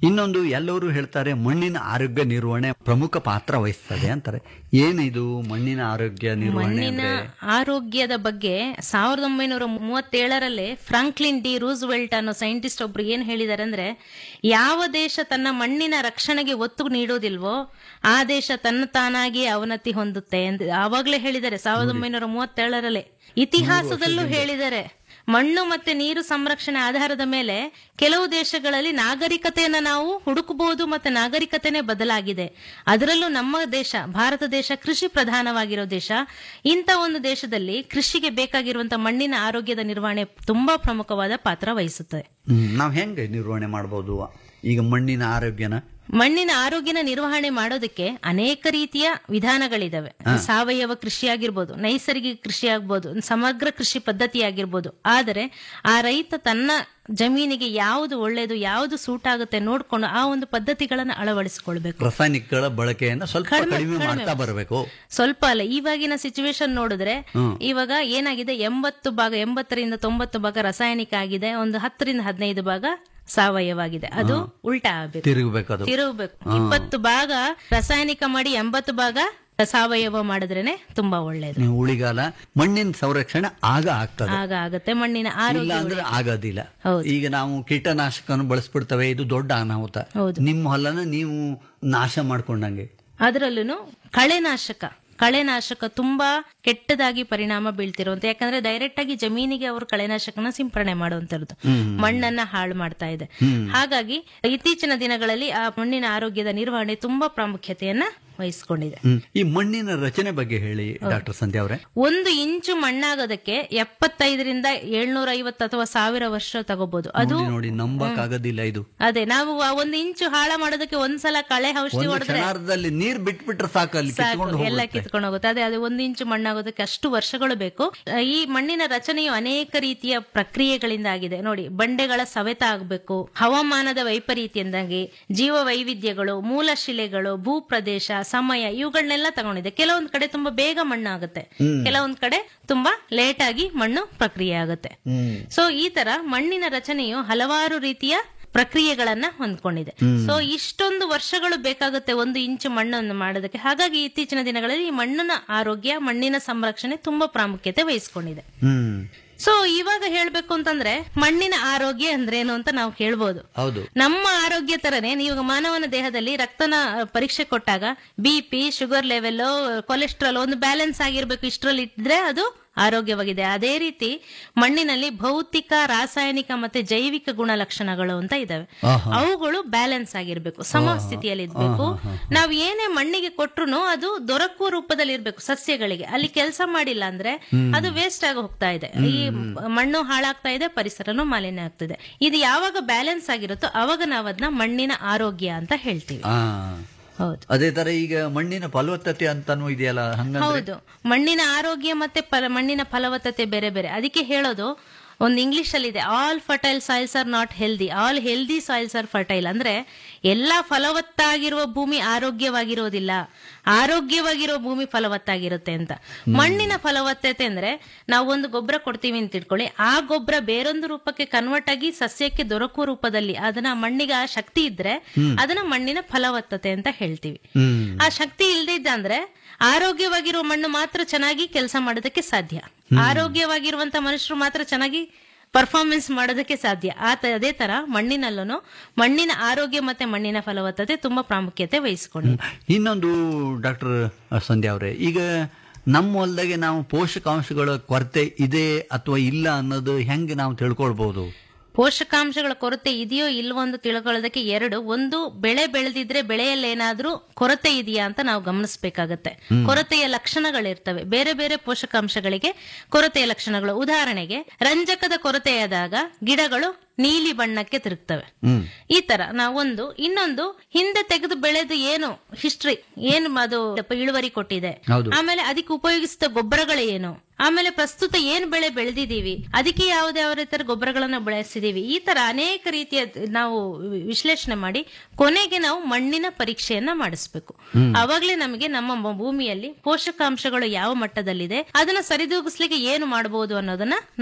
ಇನ್ನೊಂದು ಎಲ್ಲರೂ ಹೇಳ್ತಾರೆ ಮಣ್ಣಿನ ಆರೋಗ್ಯ ನಿರ್ವಹಣೆ ಪ್ರಮುಖ ಪಾತ್ರ ವಹಿಸ್ತದೆ ಅಂತಾರೆ ಏನಿದು ಮಣ್ಣಿನ ಆರೋಗ್ಯ ನಿರ್ವಹಣೆ ಮಣ್ಣಿನ ಅಂದ್ರೆ ಆರೋಗ್ಯದ ಬಗ್ಗೆ ಸಾವಿರದ ಒಂಬೈನೂರ ಮೂವತ್ತೇಳರಲ್ಲಿ ಫ್ರಾಂಕ್ಲಿನ್ ಡಿ ರೂಸ್ವೆಲ್ಟ್ ಅನ್ನೋ ಸೈಂಟಿಸ್ಟ್ ಒಬ್ರು ಏನ್ ಹೇಳಿದಾರೆ ಅಂದ್ರೆ ಯಾವ ದೇಶ ತನ್ನ ಮಣ್ಣಿನ ರಕ್ಷಣೆಗೆ ಒತ್ತು ನೀಡೋದಿಲ್ವೋ ಆ ದೇಶ ತನ್ನ ತಾನಾಗಿ ಅವನತಿ ಹೊಂದುತ್ತೆ ಎಂದು ಆವಾಗಲೇ ಹೇಳಿದ್ದಾರೆ ಸಾವಿರದ ಒಂಬೈನೂರ ಮೂವತ್ತೇಳರಲ್ಲೇ ಇತಿಹಾಸದಲ್ಲೂ ಹೇಳಿದ್ದಾರೆ ಮಣ್ಣು ಮತ್ತೆ ನೀರು ಸಂರಕ್ಷಣೆ ಆಧಾರದ ಮೇಲೆ ಕೆಲವು ದೇಶಗಳಲ್ಲಿ ನಾಗರಿಕತೆಯನ್ನ ನಾವು ಹುಡುಕಬಹುದು ಮತ್ತೆ ನಾಗರಿಕತೆನೇ ಬದಲಾಗಿದೆ ಅದರಲ್ಲೂ ನಮ್ಮ ದೇಶ ಭಾರತ ದೇಶ ಕೃಷಿ ಪ್ರಧಾನವಾಗಿರೋ ದೇಶ ಇಂಥ ಒಂದು ದೇಶದಲ್ಲಿ ಕೃಷಿಗೆ ಬೇಕಾಗಿರುವಂತಹ ಮಣ್ಣಿನ ಆರೋಗ್ಯದ ನಿರ್ವಹಣೆ ತುಂಬಾ ಪ್ರಮುಖವಾದ ಪಾತ್ರ ವಹಿಸುತ್ತದೆ ಹ್ಮ್, ನಾವ್ ಹೆಂಗೆ ನಿರ್ವಹಣೆ ಮಾಡಬಹುದು ಈಗ ಮಣ್ಣಿನ ಆರೋಗ್ಯನ ಮಣ್ಣಿನ ಆರೋಗ್ಯನ ನಿರ್ವಹಣೆ ಮಾಡೋದಕ್ಕೆ ಅನೇಕ ರೀತಿಯ ವಿಧಾನಗಳಿದಾವೆ ಸಾವಯವ ಕೃಷಿ ಆಗಿರ್ಬೋದು ನೈಸರ್ಗಿಕ ಕೃಷಿ ಆಗ್ಬೋದು ಸಮಗ್ರ ಕೃಷಿ ಪದ್ಧತಿ ಆಗಿರ್ಬೋದು ಆದರೆ ಆ ರೈತ ತನ್ನ ಜಮೀನಿಗೆ ಯಾವುದು ಒಳ್ಳೆಯದು ಯಾವುದು ಸೂಟ್ ಆಗುತ್ತೆ ನೋಡ್ಕೊಂಡು ಆ ಒಂದು ಪದ್ಧತಿಗಳನ್ನ ಅಳವಡಿಸಿಕೊಳ್ಬೇಕು ರಾಸಾಯನಿಕಗಳ ಬಳಕೆಯನ್ನ ಸ್ವಲ್ಪ ಕಡಿಮೆ ಮಾಡ್ತಾ ಬರಬೇಕು ಸ್ವಲ್ಪ ಅಲ್ಲ ಇವಾಗಿನ ಸಿಚುವೇಶನ್ ನೋಡಿದ್ರೆ ಇವಾಗ ಏನಾಗಿದೆ ಎಂಬತ್ತು ಭಾಗ ಎಂಬತ್ತರಿಂದ ತೊಂಬತ್ತು ಭಾಗ ರಾಸಾಯನಿಕ ಆಗಿದೆ ಒಂದು ಹತ್ತರಿಂದ ಹದಿನೈದು ಭಾಗ ಸಾವಯವಾಗಿದೆ ಅದು ಉಲ್ಟಾ ಆಗ್ಬೇಕು ತಿರುಗಬೇಕು ಅದು ತಿರುಗಬೇಕು ಇಪ್ಪತ್ತು ಭಾಗ ರಾಸಾಯನಿಕ ಮಾಡಿ ಎಂಬತ್ತು ಭಾಗ ಸಾವಯವ ಮಾಡಿದ್ರೇನೆ ತುಂಬಾ ಒಳ್ಳೇದು ನೀವು ಉಳಿಗಾಲ ಮಣ್ಣಿನ ಸಂರಕ್ಷಣೆ ಆಗ ಆಗ್ತದೆ ಆಗ ಆಗತ್ತೆ ಮಣ್ಣಿನ ಇಲ್ಲ ಆರೋಗ್ಯ ಅಂದ್ರೆ ಆಗೋದಿಲ್ಲ ಹೌದು. ಈಗ ನಾವು ಕೀಟನಾಶಕವನ್ನು ಬಳಸ್ಬಿಡ್ತೇವೆ ಇದು ದೊಡ್ಡ ಅನಾಹುತ ಹೌದು. ನಿಮ್ಮ ಹೊಲನ ನೀವು ನಾಶ ಮಾಡ್ಕೊಂಡಂಗೆ ಅದರಲ್ಲೂ ಕಳೆನಾಶಕ ಕಳೆನಾಶಕ ತುಂಬಾ ಕೆಟ್ಟದಾಗಿ ಪರಿಣಾಮ ಬೀಳ್ತಿರುವಂತ ಯಾಕಂದ್ರೆ ಡೈರೆಕ್ಟ್ ಆಗಿ ಜಮೀನಿಗೆ ಅವರು ಕಳೆನಾಶಕನ ಸಿಂಪರಣೆ ಮಾಡುವಂತದ್ದು ಮಣ್ಣನ್ನ ಹಾಳು ಮಾಡ್ತಾ ಇದೆ ಹಾಗಾಗಿ ಇತ್ತೀಚಿನ ದಿನಗಳಲ್ಲಿ ಆ ಮಣ್ಣಿನ ಆರೋಗ್ಯದ ನಿರ್ವಹಣೆ ತುಂಬಾ ಪ್ರಾಮುಖ್ಯತೆಯನ್ನ ವಹಿಸಿಕೊಂಡಿದೆ ಹ್ಮ್. ಈ ಮಣ್ಣಿನ ರಚನೆ ಬಗ್ಗೆ ಹೇಳಿ ಡಾಕ್ಟರ್ ಸಂಧ್ಯಾ ಅವರೇ ಒಂದು ಇಂಚು ಮಣ್ಣಾಗೋದಕ್ಕೆ ಎಪ್ಪತ್ತೈದರಿಂದ ಏಳ್ನೂರ ಐವತ್ತು ಅಥವಾ ಸಾವಿರ ವರ್ಷ ತಗೋಬಹುದು ಅದು ನೋಡಿ ನೋಡಿ ನಂಬಕ್ ಆಗೋದಿಲ್ಲ ಇದು ಅದೇ ನಾವು ಆ ಒಂದು ಇಂಚು ಹಾಳ ಮಾಡೋದಕ್ಕೆ ಒಂದ್ಸಲ ಕಳೆ ಔಷಧಿ ಒಂದು ಹೊಡೆದ್ರೆ ಕ್ಷಣಾರ್ಧದಲ್ಲಿ ನೀರ್ ಬಿಟ್ಬಿಟ್ರೆ ಸಾಕು ಅಲ್ಲಿ ಸಾಕು ಕಿತ್ಕೊಂಡು ಎಲ್ಲ ಹೋಗುತ್ತೆ ಕಿತ್ಕೊಂಡು ಹೋಗುತ್ತೆ ಅದೇ ಅದು ಒಂದು ಇಂಚು ಮಣ್ಣಾಗೋದಕ್ಕೆ ಅಷ್ಟು ವರ್ಷಗಳು ಬೇಕು ಆ, ಈ ಮಣ್ಣಿನ ರಚನೆಯು ಅನೇಕ ರೀತಿಯ ಪ್ರಕ್ರಿಯೆಗಳಿಂದ ಆಗಿದೆ ನೋಡಿ ಬಂಡೆಗಳ ಸವೆತ ಆಗಬೇಕು ಹವಾಮಾನದ ವೈಪರೀತ್ಯದಿಂದಾಗಿ ಜೀವ ವೈವಿಧ್ಯಗಳು ಮೂಲ ಶಿಲೆಗಳು ಭೂ ಪ್ರದೇಶ ಸಮಯ ಇವುಗಳನ್ನೆಲ್ಲ ತಗೊಂಡಿದೆ ಕೆಲವೊಂದ್ ಕಡೆ ತುಂಬಾ ಬೇಗ ಮಣ್ಣು ಆಗುತ್ತೆ ಕೆಲವೊಂದ್ ಕಡೆ ತುಂಬಾ ಲೇಟ್ ಆಗಿ ಮಣ್ಣು ಪ್ರಕ್ರಿಯೆ ಆಗುತ್ತೆ ಹ್ಮ್ ಸೊ ಈ ತರ ಮಣ್ಣಿನ ರಚನೆಯು ಹಲವಾರು ರೀತಿಯ ಪ್ರಕ್ರಿಯೆಗಳನ್ನ ಹೊಂದ್ಕೊಂಡಿದೆ ಸೊ ಇಷ್ಟೊಂದು ವರ್ಷಗಳು ಬೇಕಾಗುತ್ತೆ ಒಂದು ಇಂಚು ಮಣ್ಣನ್ನು ಮಾಡೋದಕ್ಕೆ ಹಾಗಾಗಿ ಇತ್ತೀಚಿನ ದಿನಗಳಲ್ಲಿ ಈ ಮಣ್ಣಿನ ಆರೋಗ್ಯ ಮಣ್ಣಿನ ಸಂರಕ್ಷಣೆ ತುಂಬಾ ಪ್ರಾಮುಖ್ಯತೆ ವಹಿಸ್ಕೊಂಡಿದೆ ಹ್ಮ್ ಸೊ ಇವಾಗ ಹೇಳ್ಬೇಕು ಅಂತಂದ್ರೆ ಮಣ್ಣಿನ ಆರೋಗ್ಯ ಅಂದ್ರೇನು ಅಂತ ನಾವು ಕೇಳ್ಬೋದು ಹೌದು ನಮ್ಮ ಆರೋಗ್ಯ ತರನೇ ನೀವು ಮಾನವನ ದೇಹದಲ್ಲಿ ರಕ್ತನ ಅ, ಪರೀಕ್ಷೆ ಕೊಟ್ಟಾಗ B P sugar level cholesterol ಒಂದು ಬ್ಯಾಲೆನ್ಸ್ ಆಗಿರ್ಬೇಕು ಇಷ್ಟರಲ್ಲಿ ಇದ್ರೆ ಅದು ಆರೋಗ್ಯವಾಗಿದೆ ಅದೇ ರೀತಿ ಮಣ್ಣಿನಲ್ಲಿ ಭೌತಿಕ ರಾಸಾಯನಿಕ ಮತ್ತೆ ಜೈವಿಕ ಗುಣಲಕ್ಷಣಗಳು ಅಂತ ಇದಾವೆ ಆಹಾ. ಅವುಗಳು ಬ್ಯಾಲೆನ್ಸ್ ಆಗಿರ್ಬೇಕು ಸಮಸ್ಥಿತಿಯಲ್ಲಿ ಇರ್ಬೇಕು ನಾವು ಏನೇ ಮಣ್ಣಿಗೆ ಕೊಟ್ರು ಅದು ದೊರಕುವ ರೂಪದಲ್ಲಿ ಇರ್ಬೇಕು ಸಸ್ಯಗಳಿಗೆ ಅಲ್ಲಿ ಕೆಲಸ ಮಾಡಿಲ್ಲ ಅಂದ್ರೆ ಅದು ವೇಸ್ಟ್ ಆಗಿ ಹೋಗ್ತಾ ಇದೆ ಈ ಮಣ್ಣು ಹಾಳಾಗ್ತಾ ಇದೆ ಪರಿಸರನು ಮಾಲಿನ್ಯ ಆಗ್ತಿದೆ ಇದು ಯಾವಾಗ ಬ್ಯಾಲೆನ್ಸ್ ಆಗಿರುತ್ತೋ ಅವಾಗ ನಾವು ಅದನ್ನ ಮಣ್ಣಿನ ಆರೋಗ್ಯ ಅಂತ ಹೇಳ್ತೀವಿ ಆ ಹೌದು ಅದೇ ತರ ಈಗ ಮಣ್ಣಿನ ಫಲವತ್ತತೆ ಅಂತಾನು ಇದೆಯಲ್ಲ ಹಂಗಂದ್ರೆ ಹೌದು ಮಣ್ಣಿನ ಆರೋಗ್ಯ ಮತ್ತೆ ಫಲ- ಮಣ್ಣಿನ ಫಲವತ್ತತೆ ಬೇರೆ ಬೇರೆ ಅದಕ್ಕೆ ಹೇಳೋದು ಒಂದು ಇಂಗ್ಲಿಷ್ ಅಲ್ಲಿ ಇದೆ all fertile soils are not healthy all healthy soils are fertile ಅಂದ್ರೆ ಎಲ್ಲಾ ಫಲವತ್ತಾಗಿರುವ ಭೂಮಿ ಆರೋಗ್ಯವಾಗಿರೋದಿಲ್ಲ ಆರೋಗ್ಯವಾಗಿರೋ ಭೂಮಿ ಫಲವತ್ತಾಗಿರುತ್ತೆ ಅಂತ ಮಣ್ಣಿನ ಫಲವತ್ತತೆ ಅಂದ್ರೆ ನಾವು ಒಂದು ಗೊಬ್ಬರ ಕೊಡ್ತೀವಿ ಅಂತ ಇಟ್ಕೊಳ್ಳಿ ಆ ಗೊಬ್ಬರ ಬೇರೊಂದು ರೂಪಕ್ಕೆ ಕನ್ವರ್ಟ್ ಆಗಿ ಸಸ್ಯಕ್ಕೆ ದೊರಕುವ ರೂಪದಲ್ಲಿ ಅದನ್ನ ಮಣ್ಣಿಗೆ ಆ ಶಕ್ತಿ ಇದ್ರೆ ಅದನ್ನ ಮಣ್ಣಿನ ಫಲವತ್ತತೆ ಅಂತ ಹೇಳ್ತೀವಿ ಹ್ಮ್ ಆ ಶಕ್ತಿ ಇಲ್ಲದೆ ಇದ್ದಂದ್ರೆ ಆರೋಗ್ಯವಾಗಿರುವ ಮಣ್ಣು ಮಾತ್ರ ಚೆನ್ನಾಗಿ ಕೆಲಸ ಮಾಡೋದಕ್ಕೆ ಸಾಧ್ಯ ಆರೋಗ್ಯವಾಗಿರುವಂತ ಮನುಷ್ಯರು ಮಾತ್ರ ಚೆನ್ನಾಗಿ ಪರ್ಫಾರ್ಮೆನ್ಸ್ ಮಾಡೋದಕ್ಕೆ ಸಾಧ್ಯ ಆ ತ- ಅದೇ ತರ ಮಣ್ಣಿನಲ್ಲೂ ಮಣ್ಣಿನ ಆರೋಗ್ಯ ಮತ್ತೆ ಮಣ್ಣಿನ ಫಲವತ್ತತೆ ತುಂಬಾ ಪ್ರಾಮುಖ್ಯತೆ ವಹಿಸಿಕೊಂಡಿದೆ ಇನ್ನೊಂದು ಡಾಕ್ಟರ್ ಸಂಧ್ಯಾ ಅವರೇ ಈಗ ನಮ್ಮ ಹೊಲದಾಗೆ ನಾವು ಪೋಷಕಾಂಶಗಳ ಕೊರತೆ ಇದೆ ಅಥವಾ ಇಲ್ಲ ಅನ್ನೋದು ಹೆಂಗೆ ನಾವು ತಿಳ್ಕೊಳ್ಬಹುದು ಪೋಷಕಾಂಶಗಳ ಕೊರತೆ ಇದೆಯೋ ಇಲ್ವೋ ಅಂತ ತಿಳ್ಕೊಳ್ಳೋದಕ್ಕೆ ಎರಡು ಒಂದು ಬೆಳೆ ಬೆಳೆದಿದ್ರೆ ಬೆಳೆಯಲ್ಲಿ ಏನಾದ್ರೂ ಕೊರತೆ ಇದೆಯಾ ಅಂತ ನಾವು ಗಮನಿಸಬೇಕಾಗತ್ತೆ ಕೊರತೆಯ ಲಕ್ಷಣಗಳಿರ್ತವೆ ಬೇರೆ ಬೇರೆ ಪೋಷಕಾಂಶಗಳಿಗೆ ಕೊರತೆಯ ಲಕ್ಷಣಗಳು ಉದಾಹರಣೆಗೆ ರಂಜಕದ ಕೊರತೆಯಾದಾಗ ಗಿಡಗಳು ನೀಲಿ ಬಣ್ಣಕ್ಕೆ ತಿರುಗ್ತವೆ ಈ ತರ ನಾವೊಂದು ಇನ್ನೊಂದು ಹಿಂದೆ ತೆಗೆದು ಬೆಳೆದು ಏನು ಹಿಸ್ಟ್ರಿ ಏನು ಅದು ಇಳುವರಿ ಕೊಟ್ಟಿದೆ ಹೌದು. ಆಮೇಲೆ ಅದಕ್ಕೆ ಉಪಯೋಗಿಸಿದ ಗೊಬ್ಬರಗಳು ಏನು ಆಮೇಲೆ ಪ್ರಸ್ತುತ ಏನ್ ಬೆಳೆ ಬೆಳೆದಿದ್ದೀವಿ ಅದಕ್ಕೆ ಯಾವುದೇ ಯಾವ ರೀತಿಯ ಗೊಬ್ಬರಗಳನ್ನ ಬಳಸಿದೀವಿ ಈ ತರ ಅನೇಕ ರೀತಿಯ ನಾವು ವಿಶ್ಲೇಷಣೆ ಮಾಡಿ ಕೊನೆಗೆ ನಾವು ಮಣ್ಣಿನ ಪರೀಕ್ಷೆಯನ್ನ ಮಾಡಿಸ್ಬೇಕು ಅವಾಗ್ಲೇ ನಮಗೆ ನಮ್ಮ ಮ- ಭೂಮಿಯಲ್ಲಿ ಪೋಷಕಾಂಶಗಳು ಯಾವ ಮಟ್ಟದಲ್ಲಿದೆ ಅದನ್ನ ಸರಿದೂಗಿಸ್ಲಿಕ್ಕೆ ಏನು ಮಾಡಬಹುದು ಅನ್ನೋದನ್ನ ನಾವು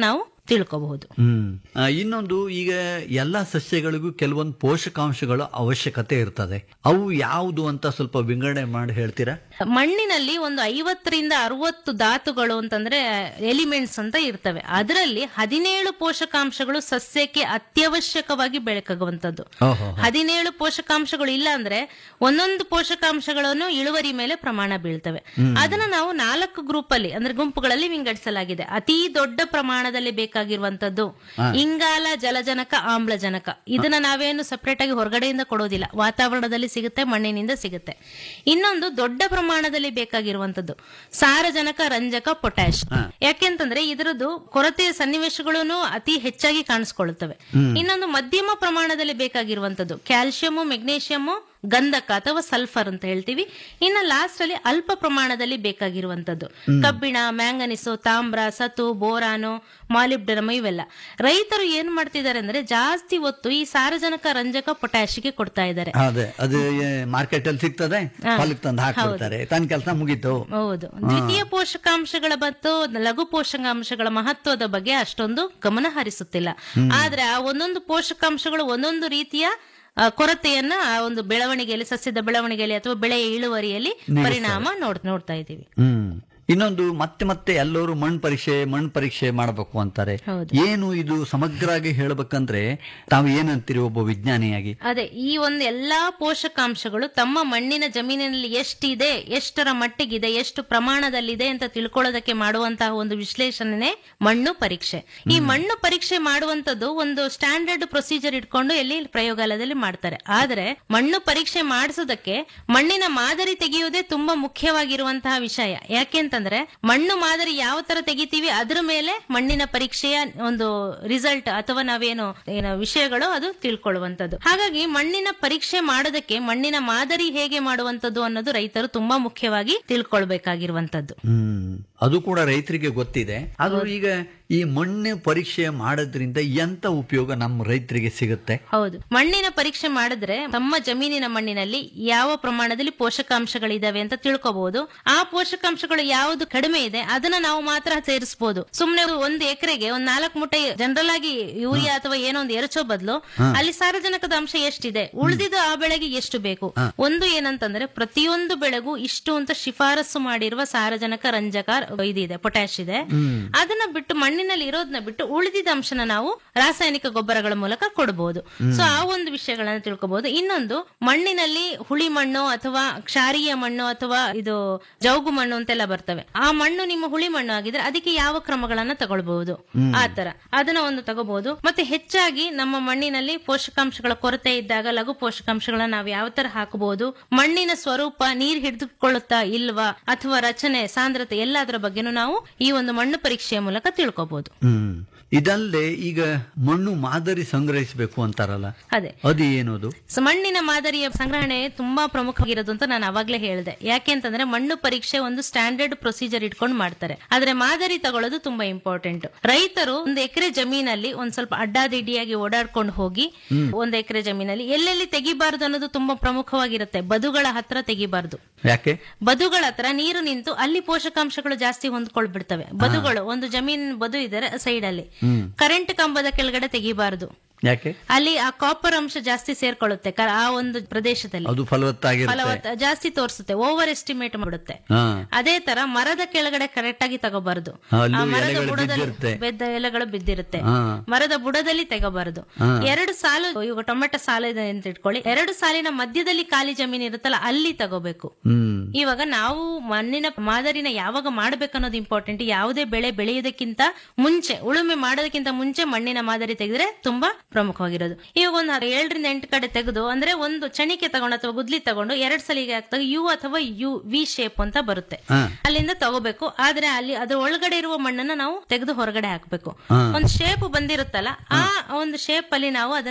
ತಿಳ್ಕೋಬಹುದು ಹ್ಮ್ ಆ, ಇನ್ನೊಂದು ಈಗ ಎಲ್ಲ ಸಸ್ಯಗಳಿಗೂ ಕೆಲವೊಂದು ಪೋಷಕಾಂಶಗಳ ಅವಶ್ಯಕತೆ ಇರ್ತದೆ ಅವು ಯಾವುದು ಅಂತ ಸ್ವಲ್ಪ ವಿಂಗಡಣೆ ಮಾಡಿ ಹೇಳ್ತೀರಾ ಮಣ್ಣಿನಲ್ಲಿ ಒಂದು ಐವತ್ತರಿಂದ ಅರವತ್ತು ಧಾತುಗಳು ಅಂತಂದ್ರೆ ಎಲಿಮೆಂಟ್ಸ್ ಅಂತ ಇರ್ತವೆ ಅದರಲ್ಲಿ ಹದಿನೇಳು ಪೋಷಕಾಂಶಗಳು ಸಸ್ಯಕ್ಕೆ ಅತ್ಯವಶ್ಯಕವಾಗಿ ಬೆಳಕಾಗುವಂತದ್ದು ಓಹೋ ಹದಿನೇಳು ಪೋಷಕಾಂಶಗಳು ಇಲ್ಲ ಅಂದ್ರೆ ಒಂದೊಂದು ಪೋಷಕಾಂಶಗಳನ್ನು ಇಳುವರಿ ಮೇಲೆ ಪ್ರಮಾಣ ಬೀಳ್ತವೆ ಅದನ್ನ ನಾವು ನಾಲ್ಕು ಗ್ರೂಪ್ ಅಲ್ಲಿ ಅಂದ್ರೆ ಗುಂಪುಗಳಲ್ಲಿ ವಿಂಗಡಿಸಲಾಗಿದೆ ಅತಿ ದೊಡ್ಡ ಪ್ರಮಾಣದಲ್ಲಿ ಬೇಕಾಗಿರುವಂತದ್ದು ಇಂಗಾಲ ಜಲಜನಕ ಆಮ್ಲಜನಕ ಇದನ್ನ ನಾವೇನು ಸಪರೇಟ್ ಆಗಿ ಹೊರಗಡೆಯಿಂದ ಕೊಡೋದಿಲ್ಲ ವಾತಾವರಣದಲ್ಲಿ ಸಿಗುತ್ತೆ ಮಣ್ಣಿನಿಂದ ಸಿಗುತ್ತೆ ಇನ್ನೊಂದು ದೊಡ್ಡ ಪ್ರಮಾಣದಲ್ಲಿ ಬೇಕಾಗಿರುವಂತದ್ದು ಸಾರಜನಕ ರಂಜಕ ಪೊಟ್ಯಾಶ್ ಯಾಕೆಂತಂದ್ರೆ ಇದರದ್ದು ಕೊರತೆಯ ಸನ್ನಿವೇಶಗಳನ್ನು ಅತಿ ಹೆಚ್ಚಾಗಿ ಕಾಣಿಸ್ಕೊಳ್ಳುತ್ತವೆ ಇನ್ನೊಂದು ಮಧ್ಯಮ ಪ್ರಮಾಣದಲ್ಲಿ ಬೇಕಾಗಿರುವಂತದ್ದು ಕ್ಯಾಲ್ಸಿಯಂ ಮೆಗ್ನೇಷಿಯಂ ಗಂಧಕ ಅಥವಾ ಸಲ್ಫರ್ ಅಂತ ಹೇಳ್ತೀವಿ ಇನ್ನು ಲಾಸ್ಟ್ ಅಲ್ಲಿ ಅಲ್ಪ ಪ್ರಮಾಣದಲ್ಲಿ ಬೇಕಾಗಿರುವಂತದ್ದು ಕಬ್ಬಿಣ ಮ್ಯಾಂಗನೀಸು ತಾಮ್ರ ಸತು ಬೋರಾನು ಮಾಲಿಬ್ಡನಮ್ ಇವೆಲ್ಲ ರೈತರು ಏನ್ ಮಾಡ್ತಿದ್ದಾರೆ ಅಂದ್ರೆ ಜಾಸ್ತಿ ಒತ್ತು ಈ ಸಾರಜನಕ ರಂಜಕ ಪೊಟ್ಯಾಶಿಗೆ ಕೊಡ್ತಾ ಇದ್ದಾರೆ ಅದೇ ಅದು ಮಾರ್ಕೆಟ್ ಅಲ್ಲಿ ಸಿಗ್ತದೆ ಹೊಲಕ್ ತಂದು ಹಾಕ್ಬಿಡ್ತಾರೆ ತನ್ನ ಕೆಲಸ ಮುಗೀತು ಹೌದು ದ್ವಿತೀಯ ಪೋಷಕಾಂಶಗಳ ಮತ್ತು ಲಘು ಪೋಷಕಾಂಶಗಳ ಮಹತ್ವದ ಬಗ್ಗೆ ಅಷ್ಟೊಂದು ಗಮನ ಹರಿಸುತ್ತಿಲ್ಲ ಆದ್ರೆ ಆ ಒಂದೊಂದು ಪೋಷಕಾಂಶಗಳು ಒಂದೊಂದು ರೀತಿಯ ಆ, ಕೊರತೆಯನ್ನ ಆ ಒಂದು ಬೆಳವಣಿಗೆಯಲ್ಲಿ ಸಸ್ಯದ ಬೆಳವಣಿಗೆಯಲ್ಲಿ ಅಥವಾ ಬೆಳೆಯ ಇಳುವರಿಯಲ್ಲಿ ಪರಿಣಾಮ ನೋಡ್ ನೋಡ್ತಾ ಇದ್ದೀವಿ ಹ್ಮ್ ಇನ್ನೊಂದು ಮತ್ತೆ ಮತ್ತೆ ಎಲ್ಲರೂ ಮಣ್ಣು ಪರೀಕ್ಷೆ ಮಣ್ಣು ಪರೀಕ್ಷೆ ಮಾಡಬೇಕು ಅಂತಾರೆ ಹೌದು. ಏನು ಇದು ಸಮಗ್ರವಾಗಿ ಹೇಳ್ಬೇಕಂದ್ರೆ ತಾವು ಏನಂತೀರಿ ಒಬ್ಬ ವಿಜ್ಞಾನಿಯಾಗಿ ಅದೇ ಈ ಒಂದು ಎಲ್ಲಾ ಪೋಷಕಾಂಶಗಳು ತಮ್ಮ ಮಣ್ಣಿನ ಜಮೀನಿನಲ್ಲಿ ಎಷ್ಟಿದೆ ಎಷ್ಟರ ಮಟ್ಟಿಗಿದೆ ಎಷ್ಟು ಪ್ರಮಾಣದಲ್ಲಿದೆ ಅಂತ ತಿಳ್ಕೊಳ್ಳೋದಕ್ಕೆ ಮಾಡುವಂತಹ ಒಂದು ವಿಶ್ಲೇಷಣೆ ಮಣ್ಣು ಪರೀಕ್ಷೆ ಈ ಮಣ್ಣು ಪರೀಕ್ಷೆ ಮಾಡುವಂತದ್ದು ಒಂದು ಸ್ಟ್ಯಾಂಡರ್ಡ್ ಪ್ರೊಸೀಜರ್ ಇಟ್ಕೊಂಡು ಎಲ್ಲಿ ಪ್ರಯೋಗಾಲಯದಲ್ಲಿ ಮಾಡ್ತಾರೆ ಆದ್ರೆ ಮಣ್ಣು ಪರೀಕ್ಷೆ ಮಾಡಿಸೋದಕ್ಕೆ ಮಣ್ಣಿನ ಮಾದರಿ ತೆಗೆಯುವುದೇ ತುಂಬಾ ಮುಖ್ಯವಾಗಿರುವಂತಹ ವಿಷಯ ಯಾಕೆ ಅಂತಂದ್ರೆ ಮಣ್ಣು ಮಾದರಿ ಯಾವ ತರ ತೆಗಿತೀವಿ ಅದ್ರ ಮೇಲೆ ಮಣ್ಣಿನ ಪರೀಕ್ಷೆಯ ಒಂದು ರಿಸಲ್ಟ್ ಅಥವಾ ನಾವೇನು ಏನು ವಿಷಯಗಳು ಅದು ತಿಳ್ಕೊಳ್ಳುವಂತದ್ದು ಹಾಗಾಗಿ ಮಣ್ಣಿನ ಪರೀಕ್ಷೆ ಮಾಡೋದಕ್ಕೆ ಮಣ್ಣಿನ ಮಾದರಿ ಹೇಗೆ ಮಾಡುವಂತದ್ದು ಅನ್ನೋದು ರೈತರು ತುಂಬಾ ಮುಖ್ಯವಾಗಿ ತಿಳ್ಕೊಳ್ಬೇಕಾಗಿರುವಂತದ್ದು ಹ್ಮ್ ಅದು ಕೂಡ ರೈತರಿಗೆ ಗೊತ್ತಿದೆ ಅದು ಈಗ ಈ ಮಣ್ಣು ಪರೀಕ್ಷೆ ಮಾಡೋದ್ರಿಂದ ಎಂತ ಉಪಯೋಗ ನಮ್ಮ ರೈತರಿಗೆ ಸಿಗುತ್ತೆ ಹೌದು ಮಣ್ಣಿನ ಪರೀಕ್ಷೆ ಮಾಡಿದ್ರೆ ತಮ್ಮ ಜಮೀನಿನ ಮಣ್ಣಿನಲ್ಲಿ ಯಾವ ಪ್ರಮಾಣದಲ್ಲಿ ಪೋಷಕಾಂಶಗಳಿದಾವೆ ಅಂತ ತಿಳ್ಕೋಬಹುದು ಆ ಪೋಷಕಾಂಶಗಳು ಯಾವುದು ಕಡಿಮೆ ಇದೆ ಅದನ್ನ ನಾವು ಮಾತ್ರ ಸೇರಿಸಬಹುದು ಸುಮ್ನೆ ಒಂದು ಎಕರೆಗೆ ಒಂದ್ ನಾಲ್ಕು ಮುಟ್ಟೆ ಜನರಲ್ ಆಗಿ ಯೂರಿಯಾ ಅಥವಾ ಏನೋ ಒಂದು ಎರಚೋ ಬದಲು ಅಲ್ಲಿ ಸಾರಜನಕದ ಅಂಶ ಎಷ್ಟಿದೆ ಉಳಿದಿದ್ದು ಆ ಬೆಳೆಗೆ ಎಷ್ಟು ಬೇಕು ಒಂದು ಏನಂತಂದ್ರೆ ಪ್ರತಿಯೊಂದು ಬೆಳೆಗೂ ಇಷ್ಟು ಅಂತ ಶಿಫಾರಸು ಮಾಡಿರುವ ಸಾರಜನಕ ರಂಜಕ ಇದಿದೆ ಪೊಟ್ಯಾಶ್ ಇದೆ ಅದನ್ನ ಬಿಟ್ಟು ಮಣ್ಣಿನಲ್ಲಿ ಇರೋದನ್ನ ಬಿಟ್ಟು ಉಳಿದಿದ್ದ ಅಂಶನ ನಾವು ರಾಸಾಯನಿಕ ಗೊಬ್ಬರಗಳ ಮೂಲಕ ಕೊಡಬಹುದು ಸೊ ಆ ಒಂದು ವಿಷಯಗಳನ್ನ ತಿಳ್ಕೊಬಹುದು ಇನ್ನೊಂದು ಮಣ್ಣಿನಲ್ಲಿ ಹುಳಿ ಮಣ್ಣು ಅಥವಾ ಕ್ಷಾರೀಯ ಮಣ್ಣು ಅಥವಾ ಇದು ಜೌಗು ಮಣ್ಣು ಅಂತೆಲ್ಲ ಬರ್ತವೆ ಆ ಮಣ್ಣು ನಿಮ್ಮ ಹುಳಿ ಮಣ್ಣು ಆಗಿದ್ರೆ ಅದಕ್ಕೆ ಯಾವ ಕ್ರಮಗಳನ್ನ ತಗೊಳ್ಬಹುದು ಆ ತರ ಅದನ್ನ ಒಂದು ತಗೋಬಹುದು ಮತ್ತೆ ಹೆಚ್ಚಾಗಿ ನಮ್ಮ ಮಣ್ಣಿನಲ್ಲಿ ಪೋಷಕಾಂಶಗಳ ಕೊರತೆ ಇದ್ದಾಗ ಲಘು ಪೋಷಕಾಂಶಗಳನ್ನ ನಾವು ಯಾವ ತರ ಹಾಕಬಹುದು ಮಣ್ಣಿನ ಸ್ವರೂಪ ನೀರ್ ಹಿಡಿದುಕೊಳ್ಳುತ್ತಾ ಇಲ್ವಾ ಅಥವಾ ರಚನೆ ಸಾಂದ್ರತೆ ಎಲ್ಲದರ ಬಗ್ಗೆನೂ ನಾವು ಈ ಒಂದು ಮಣ್ಣು ಪರೀಕ್ಷೆಯ ಮೂಲಕ ತಿಳ್ಕೊಬಹುದು ಹ್ಮ್ ಇದಲ್ಲದೆ ಈಗ ಮಣ್ಣು ಮಾದರಿ ಸಂಗ್ರಹಿಸಬೇಕು ಅಂತಾರಲ್ಲ ಅದೇ ಅದು ಏನದು ಸೊ ಮಣ್ಣಿನ ಮಾದರಿಯ ಸಂಗ್ರಹಣೆ ತುಂಬಾ ಪ್ರಮುಖವಾಗಿರೋದು ಅಂತ ನಾನು ಅವಾಗ್ಲೇ ಹೇಳಿದೆ ಯಾಕೆ ಅಂತಂದ್ರೆ ಮಣ್ಣು ಪರೀಕ್ಷೆ ಒಂದು ಸ್ಟ್ಯಾಂಡರ್ಡ್ ಪ್ರೊಸೀಜರ್ ಇಟ್ಕೊಂಡು ಮಾಡ್ತಾರೆ ಆದ್ರೆ ಮಾದರಿ ತಗೊಳ್ಳೋದು ತುಂಬಾ ಇಂಪಾರ್ಟೆಂಟ್ ರೈತರು ಒಂದು ಎಕರೆ ಜಮೀನಲ್ಲಿ ಒಂದ್ ಸ್ವಲ್ಪ ಅಡ್ಡಾದಿಡ್ಡಿಯಾಗಿ ಓಡಾಡ್ಕೊಂಡು ಹೋಗಿ ಒಂದ್ ಎಕರೆ ಜಮೀನಲ್ಲಿ ಎಲ್ಲೆಲ್ಲಿ ತೆಗಿಬಾರ್ದು ಅನ್ನೋದು ತುಂಬಾ ಪ್ರಮುಖವಾಗಿರುತ್ತೆ ಬದುಗಳ ಹತ್ರ ತೆಗಿಬಾರ್ದು ಯಾಕೆ ಬದುಗಳ ಹತ್ರ ನೀರು ನಿಂತು ಅಲ್ಲಿ ಪೋಷಕಾಂಶಗಳು ಜಾಸ್ತಿ ಹೊಂದ್ಕೊಳ್ಬಿಡ್ತವೆ ಬದುಗಳು ಒಂದು ಜಮೀನ್ ಬದು ಇದೆ ಸೈಡ್ ಅಲ್ಲಿ ಕರೆಂಟ್ ಕಂಬದ ಕೆಳಗಡೆ ತೆಗಿಬಾರ್ದು ಯಾಕೆ ಅಲ್ಲಿ ಆ ಕಾಪರ್ ಅಂಶ ಜಾಸ್ತಿ ಸೇರ್ಕೊಳ್ಳುತ್ತೆ ಕ- ಆ ಒಂದು ಪ್ರದೇಶದಲ್ಲಿ ಅದು ಫಲವತ್ತಾಗಿರುತ್ತೆ ಫಲವತ್ತ ಜಾಸ್ತಿ ತೋರಿಸುತ್ತೆ ಓವರ್ ಎಸ್ಟಿಮೇಟ್ ಮಾಡುತ್ತೆ ಹಾ ಅದೇ ತರ ಮರದ ಕೆಳಗಡೆ ಕರೆಕ್ಟ್ ಆಗಿ ತಗೋಬಾರದು ಅಲ್ಲೂ ಆ ಮರದ ಎಲೆಗಳು ಬುಡದಲ್ಲಿ ಬಿದ್ದಿರುತ್ತೆ. ಬೆದ್ದ ಎಲೆಗಳು ಬಿದ್ದಿರುತ್ತೆ ಹಾ. ಮರದ ಬುಡದಲ್ಲಿ ತೆಗೋಬಾರದು ಎರಡು ಸಾಲು ಇವಾಗ ಟೊಮೆಟೊ ಸಾಲು ಇದೆ ಅಂತ ಇಟ್ಕೊಳ್ಳಿ ಎರಡು ಸಾಲಿನ ಮಧ್ಯದಲ್ಲಿ ಖಾಲಿ ಜಮೀನು ಇರುತ್ತಲ್ಲ ಅಲ್ಲಿ ತಗೋಬೇಕು ಹ್ಮ್ ಇವಾಗ ನಾವು ಮಣ್ಣಿನ ಮಾದರಿನ ಯಾವಾಗ ಮಾಡ್ಬೇಕನ್ನೋದು ಇಂಪಾರ್ಟೆಂಟ್ ಯಾವುದೇ ಬೆಳೆ ಬೆಳೆಯೋದಕ್ಕಿಂತ ಮುಂಚೆ ಉಳುಮೆ ಮಾಡೋದಕ್ಕಿಂತ ಮುಂಚೆ ಮಣ್ಣಿನ ಮಾದರಿ ತೆಗೆದ್ರೆ ತುಂಬಾ ಪ್ರಮುಖವಾಗಿರೋದು ಇವಾಗ ಒಂದು ಏಳರಿಂದ ಎಂಟು ಕಡೆ ತೆಗೆದು ಅಂದ್ರೆ ಒಂದು ಚಣಿಕೆ ತಗೊಂಡು ಅಥವಾ ಗುದ್ಲಿ ತಗೊಂಡು ಎರಡ್ ಸಲಿಗೆ ಹಾಕ್ದಾಗ ಯು ಅಥವಾ ಯು ವಿ ಶೇಪ್ ಅಂತ ಬರುತ್ತೆ ಹಾ. ಅಲ್ಲಿಂದ ತಗೋಬೇಕು ಆದ್ರೆ ಅಲ್ಲಿ ಅದ್ರ ಒಳಗಡೆ ಇರುವ ಮಣ್ಣನ್ನ ನಾವು ತೆಗೆದು ಹೊರಗಡೆ ಹಾಕ್ಬೇಕು ಒಂದು ಶೇಪ್ ಬಂದಿರುತ್ತಲ್ಲ ಆ ಒಂದು ಶೇಪ್ ಅಲ್ಲಿ ನಾವು ಅದನ್ನ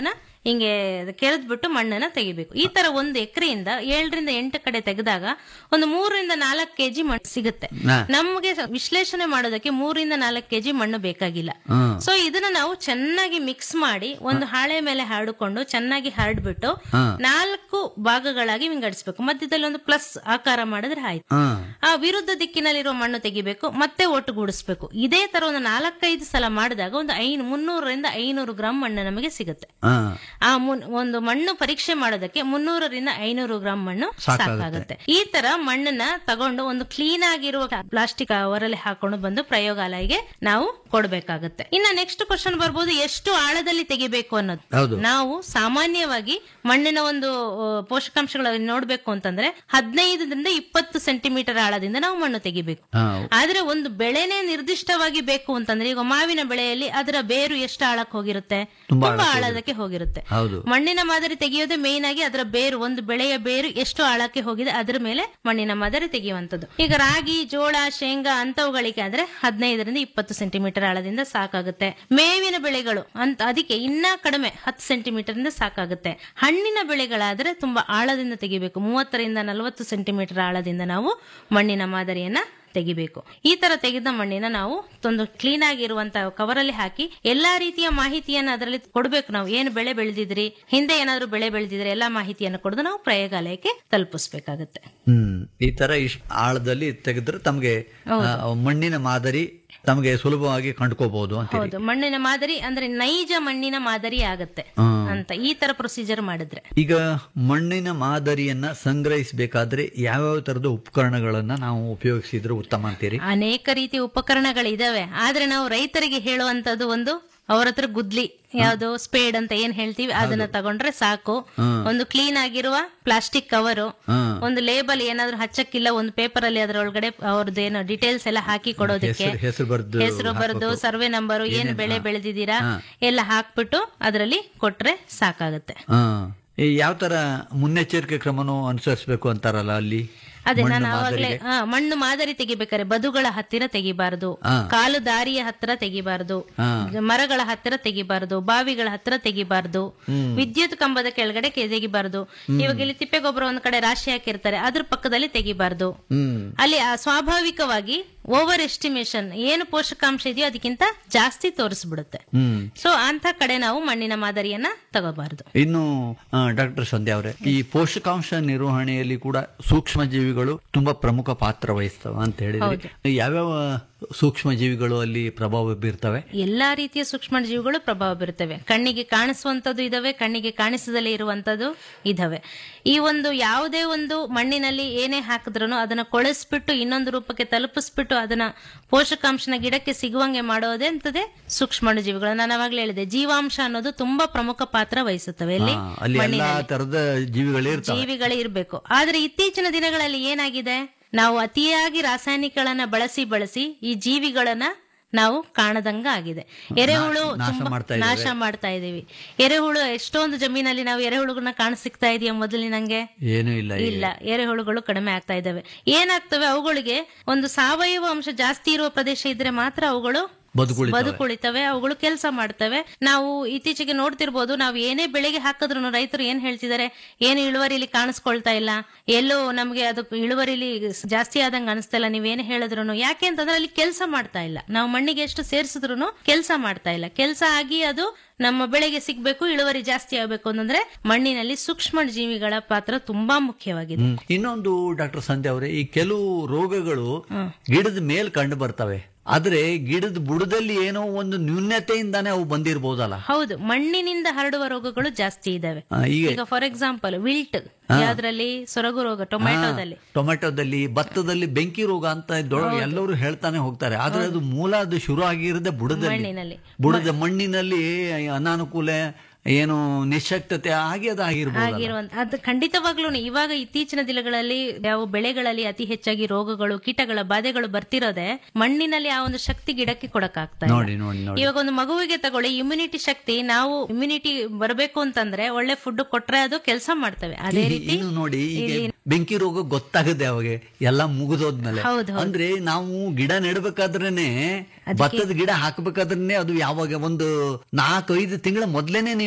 ಹಿಂಗೆ ಕೆರೆದ್ಬಿಟ್ಟು ಮಣ್ಣನ್ನ ತೆಗಿಬೇಕು ಈ ತರ ಒಂದು ಎಕರೆಯಿಂದ ಏಳರಿಂದ ಎಂಟು ಕಡೆ ತೆಗೆದಾಗ ಒಂದು ಮೂರರಿಂದ ನಾಲ್ಕು ಕೆಜಿ ಮಣ್ಣು ಸಿಗುತ್ತೆ ಹಾ. ನಮಗೆ ವಿಶ್ಲೇಷಣೆ ಮಾಡೋದಕ್ಕೆ ಮೂರರಿಂದ ನಾಲ್ಕು ಕೆಜಿ ಮಣ್ಣು ಬೇಕಾಗಿಲ್ಲ ಹ್ಮ್. ಸೊ ಇದನ್ನ ನಾವು ಚೆನ್ನಾಗಿ ಮಿಕ್ಸ್ ಮಾಡಿ ಒಂದು ಹಾಳೆ ಮೇಲೆ ಹರಡಿಕೊಂಡು ಚೆನ್ನಾಗಿ ಹರಡ್ಬಿಟ್ಟು ನಾಲ್ಕು ಭಾಗಗಳಾಗಿ ವಿಂಗಡಿಸಬೇಕು ಮಧ್ಯದಲ್ಲಿ ಒಂದು ಪ್ಲಸ್ ಆಕಾರ ಮಾಡಿದ್ರೆ ಆಯ್ತು ಹ್ಮ್ ಆ ವಿರುದ್ಧ ದಿಕ್ಕಿನಲ್ಲಿರುವ ಮಣ್ಣು ತೆಗಿಬೇಕು ಮತ್ತೆ ಒಟ್ಟುಗೂಡಿಸ್ಬೇಕು ಇದೇ ತರ ಒಂದು ನಾಲ್ಕೈದು ಸಲ ಮಾಡಿದಾಗ ಒಂದು ಐನು ಮುನ್ನೂರರಿಂದ ಐನೂರು ಗ್ರಾಂ ಮಣ್ಣು ನಮಗೆ ಸಿಗುತ್ತೆ ಹ್ಮ್ ಆ ಮುನ್- ಒಂದು ಮಣ್ಣು ಪರೀಕ್ಷೆ ಮಾಡೋದಕ್ಕೆ ಮುನ್ನೂರರಿಂದ ಐನೂರು ಗ್ರಾಂ ಮಣ್ಣು ಸಾಕಾಗುತ್ತೆ. ಸಾಕಾಗುತ್ತೆ ಈ ತರ ಮಣ್ಣನ್ನ ತಗೊಂಡು ಒಂದು ಕ್ಲೀನ್ ಆಗಿರುವ ಪ್ಲಾಸ್ಟಿಕ್ ಕವರಲ್ಲಿ ಹಾಕೊಂಡು ಬಂದು ಪ್ರಯೋಗಾಲಯಗೆ ನಾವು ಕೊಡ್ಬೇಕಾಗತ್ತೆ ಇನ್ನ ನೆಕ್ಸ್ಟ್ ಕ್ವಶನ್ ಬರ್ಬೋದು ಎಷ್ಟು ಆಳದಲ್ಲಿ ತೆಗಿಬೇಕು ಅನ್ನೋದು ಹೌದು. ನಾವು ಸಾಮಾನ್ಯವಾಗಿ ಮಣ್ಣಿನ ಒಂದು ಆ, ಪೋಷಕಾಂಶಗಳನ್ನು ನೋಡ್ಬೇಕು ಅಂತಂದ್ರೆ ಹದಿನೈದರಿಂದ ಇಪ್ಪತ್ತು ಸೆಂಟಿಮೀಟರ್ ಆಳದಿಂದ ನಾವು ಮಣ್ಣು ತೆಗಿಬೇಕು ಹಾ. ಆದ್ರೆ ಒಂದು ಬೆಳೆನೇ ನಿರ್ದಿಷ್ಟವಾಗಿ ಬೇಕು ಅಂತಂದ್ರೆ ಈಗ ಮಾವಿನ ಬೆಳೆಯಲ್ಲಿ ಅದರ ಬೇರು ಎಷ್ಟು ಆಳಕ್ಕೆ ಹೋಗಿರುತ್ತೆ ತುಂಬಾ ತುಂಬಾ ಆಳದಕ್ಕೆ ಹೋಗಿರುತ್ತೆ ಹೌದು ಮಣ್ಣಿನ ಮಾದರಿ ತೆಗೆಯೋದೇ ಮೇನ್ ಆಗಿ ಅದರ ಬೇರು ಒಂದು ಬೆಳೆಯ ಬೇರು ಎಷ್ಟು ಆಳಕ್ಕೆ ಹೋಗಿದೆ ಅದರ ಮೇಲೆ ಮಣ್ಣಿನ ಮಾದರಿ ತೆಗೆಯುವಂತದ್ದು ಈಗ ರಾಗಿ ಜೋಳ ಶೇಂಗಾ ಅಂತವುಗಳಿಗೆ ಆದ್ರೆ ಹದಿನೈದರಿಂದ ಇಪ್ಪತ್ತು ಸೆಂಟಿಮೀಟರ್ ಆಳದಿಂದ ಸಾಕಾಗುತ್ತೆ ಮೇವಿನ ಬೆಳೆಗಳು ಅಂತ ಅದಕ್ಕೆ ಇನ್ನ ಕಡಿಮೆ ಹತ್ತು ಸೆಂಟಿಮೀಟರ್ ಇಂದ ಸಾಕಾಗುತ್ತೆ ಹಣ್ಣಿನ ಬೆಳೆಗಳಾದ್ರೆ ತುಂಬಾ ಆಳದಿಂದ ತೆಗಿಬೇಕು ಮೂವತ್ತರಿಂದ ನಲವತ್ತು ಸೆಂಟಿಮೀಟರ್ ಆಳದಿಂದ ನಾವು ಮಣ್ಣಿನ ಮಾದರಿಯನ್ನ ತೆಗಿಬೇಕು ಈ ತರ ತೆಗೆದ ಮಣ್ಣಿನ ನಾವು ಒಂದು ಕ್ಲೀನ್ ಆಗಿರುವಂತಹ ಕವರಲ್ಲಿ ಹಾಕಿ ಎಲ್ಲಾ ರೀತಿಯ ಮಾಹಿತಿಯನ್ನು ಅದರಲ್ಲಿ ಕೊಡ್ಬೇಕು ನಾವು ಏನು ಬೆಳೆ ಬೆಳೆದಿದ್ರಿ ಹಿಂದೆ ಏನಾದ್ರು ಬೆಳೆ ಬೆಳೆದಿದ್ರೆ ಎಲ್ಲಾ ಮಾಹಿತಿಯನ್ನು ಕೊಡದು ನಾವು ಪ್ರಯೋಗಾಲಯಕ್ಕೆ ತಲುಪಿಸ್ಬೇಕಾಗತ್ತೆ ಹ್ಮ್ ಈ ತರ ಇಷ್ಟ ಆಳದಲ್ಲಿ ತೆಗೆದ್ರೆ ತಮಗೆ ಮಣ್ಣಿನ ಮಾದರಿ ತಮಗೆ ಸುಲಭವಾಗಿ ಕಂಡುಕೋಬಹುದು ಅಂತ ಹೌದು ಮಣ್ಣಿನ ಮಾದರಿ ಅಂದ್ರೆ ನೈಜ ಮಣ್ಣಿನ ಮಾದರಿ ಆಗತ್ತೆ ಅಂತ ಈ ತರ ಪ್ರೊಸೀಜರ್ ಮಾಡಿದ್ರೆ ಈಗ ಮಣ್ಣಿನ ಮಾದರಿಯನ್ನ ಸಂಗ್ರಹಿಸಬೇಕಾದ್ರೆ ಯಾವ್ಯಾವ ತರದ ಉಪಕರಣಗಳನ್ನ ನಾವು ಉಪಯೋಗಿಸಿದ್ರೆ ಉತ್ತಮ ಅಂತೀರಿ ಅನೇಕ ರೀತಿಯ ಉಪಕರಣಗಳಿದಾವೆ ಆದ್ರೆ ನಾವು ರೈತರಿಗೆ ಹೇಳುವಂತದ್ದು ಒಂದು ಅವ್ರ ಹತ್ರ ಗುದ್ಲಿ ಯಾವ್ದು ಸ್ಪೇಡ್ ಅಂತ ಏನ್ ಹೇಳ್ತೀವಿ ಅದನ್ನ ತಗೊಂಡ್ರೆ ಸಾಕು ಒಂದು ಕ್ಲೀನ್ ಆಗಿರುವ ಪ್ಲಾಸ್ಟಿಕ್ ಕವರು ಒಂದು ಲೇಬಲ್ ಏನಾದ್ರು ಹಚ್ಚಕ್ಕಿಲ್ಲ ಒಂದು ಪೇಪರ್ ಅಲ್ಲಿ ಅದರೊಳಗಡೆ ಅವ್ರದ್ದು ಏನೋ ಡೀಟೇಲ್ಸ್ ಎಲ್ಲ ಹಾಕಿ ಕೊಡೋದಕ್ಕೆ ಹೆಸರು- ಹೆಸರು ಬರ್ದು ಹೆಸರು ಬರೆದು ಸರ್ವೆ ನಂಬರು ಏನ್ ಬೆಳೆ ಬೆಳೆದಿದ್ದೀರಾ ಎಲ್ಲ ಹಾಕ್ಬಿಟ್ಟು ಅದರಲ್ಲಿ ಕೊಟ್ರೆ ಸಾಕಾಗುತ್ತೆ ಯಾವ ತರ ಮುನ್ನೆಚ್ಚರಿಕೆ ಕ್ರಮನೂ ಅನುಸರಿಸಬೇಕು ಅಂತಾರಲ್ಲ ಅಲ್ಲಿ ಅದೇ ಮಣ್ಣು ನಾನು ಆವಾಗ್ಲೇ ಮಾದರಿಗೆ? ಹಾ, ಮಣ್ಣು ಮಾದರಿ ತೆಗಿಬೇಕಾದ್ರೆ ಬದುಗಳ ಹತ್ತಿರ ತೆಗಿಬಾರದು ಕಾಲು ದಾರಿಯ ಹತ್ತಿರ ತೆಗಿಬಾರದು ಮರಗಳ ಹತ್ತಿರ ತೆಗಿಬಾರದು ಬಾವಿಗಳ ಹತ್ತಿರ ತೆಗಿಬಾರದು ವಿದ್ಯುತ್ ಕಂಬದ ಕೆಳಗಡೆ ಕೆ- ತೆಗಿಬಾರದು ಇವಾಗ ಇಲ್ಲಿ ತಿಪ್ಪೆ ಗೊಬ್ಬರ ಒಂದ್ ಕಡೆ ರಾಶಿ ಹಾಕಿರ್ತಾರೆ ಅದ್ರ ಪಕ್ಕದಲ್ಲಿ ತೆಗಿಬಾರದು ಹ್ಮ್ ಅಲ್ಲಿ ಆ ಸ್ವಾಭಾವಿಕವಾಗಿ ಓವರ್ ಎಸ್ಟಿಮೇಶನ್ ಏನು ಪೋಷಕಾಂಶ ಇದೆಯೋ ಅದಕ್ಕಿಂತ ಜಾಸ್ತಿ ತೋರಿಸ್ಬಿಡುತ್ತೆ ಹ್ಮ್ ಸೊ ಅಂತ ಕಡೆ ನಾವು ಮಣ್ಣಿನ ಮಾದರಿಯನ್ನ ತಗೋಬಾರದು ಇನ್ನು ಡಾಕ್ಟರ್ ಸಂಧ್ಯಾ ಅವರೇ ಈ ಪೋಷಕಾಂಶ ನಿರ್ವಹಣೆಯಲ್ಲಿ ಕೂಡ ಸೂಕ್ಷ್ಮ ಜೀವಿಗಳು ತುಂಬಾ ಪ್ರಮುಖ ಪಾತ್ರ ವಹಿಸ್ತವೆ ಅಂತ ಹೇಳಿದ್ರೆ ಯಾವ್ಯಾವ ಸೂಕ್ಷ್ಮ ಜೀವಿಗಳು ಅಲ್ಲಿ ಪ್ರಭಾವ ಬೀರ್ತವೆ ಎಲ್ಲಾ ರೀತಿಯ ಸೂಕ್ಷ್ಮ ಜೀವಿಗಳು ಪ್ರಭಾವ ಬೀರುತ್ತವೆ ಕಣ್ಣಿಗೆ ಕಾಣಿಸುವಂತದ್ದು ಇದಾವೆ ಕಣ್ಣಿಗೆ ಕಾಣಿಸದಲ್ಲೇ ಇರುವಂತದ್ದು ಇದಾವೆ ಈ ಒಂದು ಯಾವುದೇ ಒಂದು ಮಣ್ಣಿನಲ್ಲಿ ಏನೇ ಹಾಕಿದ್ರು ಅದನ್ನ ಕೊಳೆಸ್ಬಿಟ್ಟು ಇನ್ನೊಂದು ರೂಪಕ್ಕೆ ತಲುಪಿಸ್ಬಿಟ್ಟು ಅದನ್ನ ಪೋಷಕಾಂಶನ ಗಿಡಕ್ಕೆ ಸಿಗುವಂಗೆ ಮಾಡೋದೇ ಅಂತದೇ ಸೂಕ್ಷ್ಮ ಜೀವಿಗಳು ನಾನು ಅವಾಗಲೇ ಹೇಳಿದೆ ಜೀವಾಂಶ ಅನ್ನೋದು ತುಂಬಾ ಪ್ರಮುಖ ಪಾತ್ರ ವಹಿಸುತ್ತವೆ ಇಲ್ಲಿ ಹಾ, ಅಲ್ಲಿ ಎಲ್ಲಾ ತರದ ಜೀವಿಗಳು ಇರ್ತವೆ ಜೀವಿಗಳೇ ಇರಬೇಕು ಆದ್ರೆ ಇತ್ತೀಚಿನ ದಿನಗಳಲ್ಲಿ ಏನಾಗಿದೆ ನಾವು ಅತಿಯಾಗಿ ರಾಸಾಯನಿಕಗಳನ್ನ ಬಳಸಿ ಬಳಸಿ ಈ ಜೀವಿಗಳನ್ನ ನಾವು ಕಾಣದಂಗ ಆಗಿದೆ ಎರೆಹುಳು ನಾಶ ತುಂಬಾ ಮಾಡ್ತಾ ನಾಶ ಮಾಡ್ತಾ ಇದೀವಿ ಎರೆಹುಳು ಎಷ್ಟೊಂದು ಜಮೀನಲ್ಲಿ ನಾವು ಎರೆಹುಳುಗಳನ್ನ ಕಾಣ ಸಿಗ್ತಾ ಇದೆಯಾ ಮೊದಲಿನಂಗೆ ಏನೂ ಇಲ್ಲ ಈಗ. ಇಲ್ಲ ಎರೆಹುಳುಗಳು ಕಡಿಮೆ ಆಗ್ತಾ ಇದಾವೆ ಏನಾಗ್ತವೆ ಅವುಗಳಿಗೆ ಒಂದು ಸಾವಯವ ಅಂಶ ಜಾಸ್ತಿ ಇರುವ ಪ್ರದೇಶ ಇದ್ರೆ ಮಾತ್ರ ಅವುಗಳು ಬದುಕುಳಿತವೆ. ಬದುಕುಳಿತವೆ ಅವುಗಳು ಕೆಲಸ ಮಾಡ್ತವೆ ನಾವು ಇತ್ತೀಚೆಗೆ ನೋಡ್ತಿರ್ಬೋದು ನಾವು ಏನೇ ಬೆಳೆಗೆ ಹಾಕಿದ್ರು ರೈತರು ಏನ್ ಹೇಳ್ತಿದ್ದಾರೆ ಏನು ಇಳುವರಿಲಿ ಕಾಣಿಸ್ಕೊಳ್ತಾ ಇಲ್ಲ ಎಲ್ಲೋ ನಮ್ಗೆ ಅದು ಇಳುವರಿಲಿ ಜಾಸ್ತಿ ಆದಂಗ ಅನಿಸ್ತಾ ಇಲ್ಲ ನೀವೇನು ಹೇಳಿದ್ರು ಯಾಕೆ ಅಂತಂದ್ರೆ ಅಲ್ಲಿ ಕೆಲಸ ಮಾಡ್ತಾ ಇಲ್ಲ ನಾವು ಮಣ್ಣಿಗೆ ಎಷ್ಟು ಸೇರಿಸಿದ್ರು ಕೆಲಸ ಮಾಡ್ತಾ ಇಲ್ಲ ಕೆಲಸ ಆಗಿ ಅದು ನಮ್ಮ ಬೆಳೆಗೆ ಸಿಗ್ಬೇಕು ಇಳುವರಿ ಜಾಸ್ತಿ ಆಗ್ಬೇಕು ಅಂತಂದ್ರೆ ಮಣ್ಣಿನಲ್ಲಿ ಸೂಕ್ಷ್ಮ ಜೀವಿಗಳ ಪಾತ್ರ ತುಂಬಾ ಮುಖ್ಯವಾಗಿದೆ ಹ್ಮ್. ಇನ್ನೊಂದು ಡಾಕ್ಟರ್ ಸಂಧ್ಯಾ ಅವರೇ ಈ ಕೆಲವು ರೋಗಗಳು ಗಿಡದ ಮೇಲ್ ಕಂಡು ಬರ್ತವೆ ಆದ್ರೆ ಗಿಡದ ಬುಡದಲ್ಲಿ ಏನೋ ಒಂದು ನ್ಯೂನ್ಯತೆಯಿಂದಾನೇ ಅವು ಬಂದಿರಬಹುದಲ್ಲ ಹೌದು ಮಣ್ಣಿನಿಂದ ಹರಡುವ ರೋಗಗಳು ಜಾಸ್ತಿ ಇದಾವೆ ಆ, ಈಗ ಈಗ ಫಾರ್ ಎಕ್ಸಾಂಪಲ್ ವಿಲ್ಟ್ ಯಾವ್ದ್ರಲ್ಲಿ ಸೊರಗು ರೋಗ ಟೊಮ್ಯಾಟೋದಲ್ಲಿ ಟೊಮೆಟೊದಲ್ಲಿ ಭತ್ತದಲ್ಲಿ ಬೆಂಕಿ ರೋಗ ಅಂತ ದೊಡ್ಡ ಎಲ್ಲರೂ ಹೇಳ್ತಾನೆ ಹೋಗ್ತಾರೆ ಆದ್ರೆ ಅದು ಮೂಲ ಅದು ಶುರು ಆಗಿರೋದೇ ಬುಡದಲ್ಲಿ ಮಣ್ಣಿನಲ್ಲಿ ಬುಡದ ಮಣ್ಣಿನಲ್ಲಿ ಅನಾನುಕೂಲ ಏನು ನಿಶಕ್ತತೆ ಹಾಗೆ ಅದು ಆಗಿರ್ಬೋದು ಆಗಿರುವಂತ ಅದು ಖಂಡಿತವಾಗ್ಲೂ ಇವಾಗ ಇತ್ತೀಚಿನ ದಿನಗಳಲ್ಲಿ ಯಾವ ಬೆಳೆಗಳಲ್ಲಿ ಅತಿ ಹೆಚ್ಚಾಗಿ ರೋಗಗಳು ಕೀಟಗಳ ಬಾಧೆಗಳು ಬರ್ತಿರೋದೆ ಮಣ್ಣಿನಲ್ಲಿ ಆ ಒಂದು ಶಕ್ತಿ ಗಿಡಕ್ಕೆ ಕೊಡಕ್ಕಾಗ್ತಾ ಇಲ್ಲ. ನೋಡಿ ನೋಡಿ ನೋಡಿ ಇವಾಗ ಒಂದು ಮಗುವಿಗೆ ತಗೊಳ್ಳಿ ಇಮ್ಯುನಿಟಿ ಶಕ್ತಿ ನಾವು ಇಮ್ಯುನಿಟಿ ಬರಬೇಕು ಅಂತಂದ್ರೆ ಒಳ್ಳೆ ಫುಡ್ ಕೊಟ್ರೆ ಅದು ಕೆಲಸ ಮಾಡ್ತವೆ ಅದೇ ರೀತಿ ಇನ್ನು ನೋಡಿ ಈಗ ಬೆಂಕಿ ರೋಗ ಗೊತ್ತಾಗದೆ ಅವಾಗ ಎಲ್ಲ ಮುಗಿದೋದ್ಮೇಲೆ ಹೌದು, ಅಂದ್ರೆ ನಾವು ಗಿಡ ನೆಡ್ಬೇಕಾದ್ರೇನೆ ಭತ್ತದ ಗಿಡ ಹಾಕ್ಬೇಕಾದ್ರೇನೆ ಅದು ಯಾವಾಗ ಒಂದು ನಾಲ್ಕೈದು ತಿಂಗಳ ಮೊದ್ಲೇನೆ ನೀವು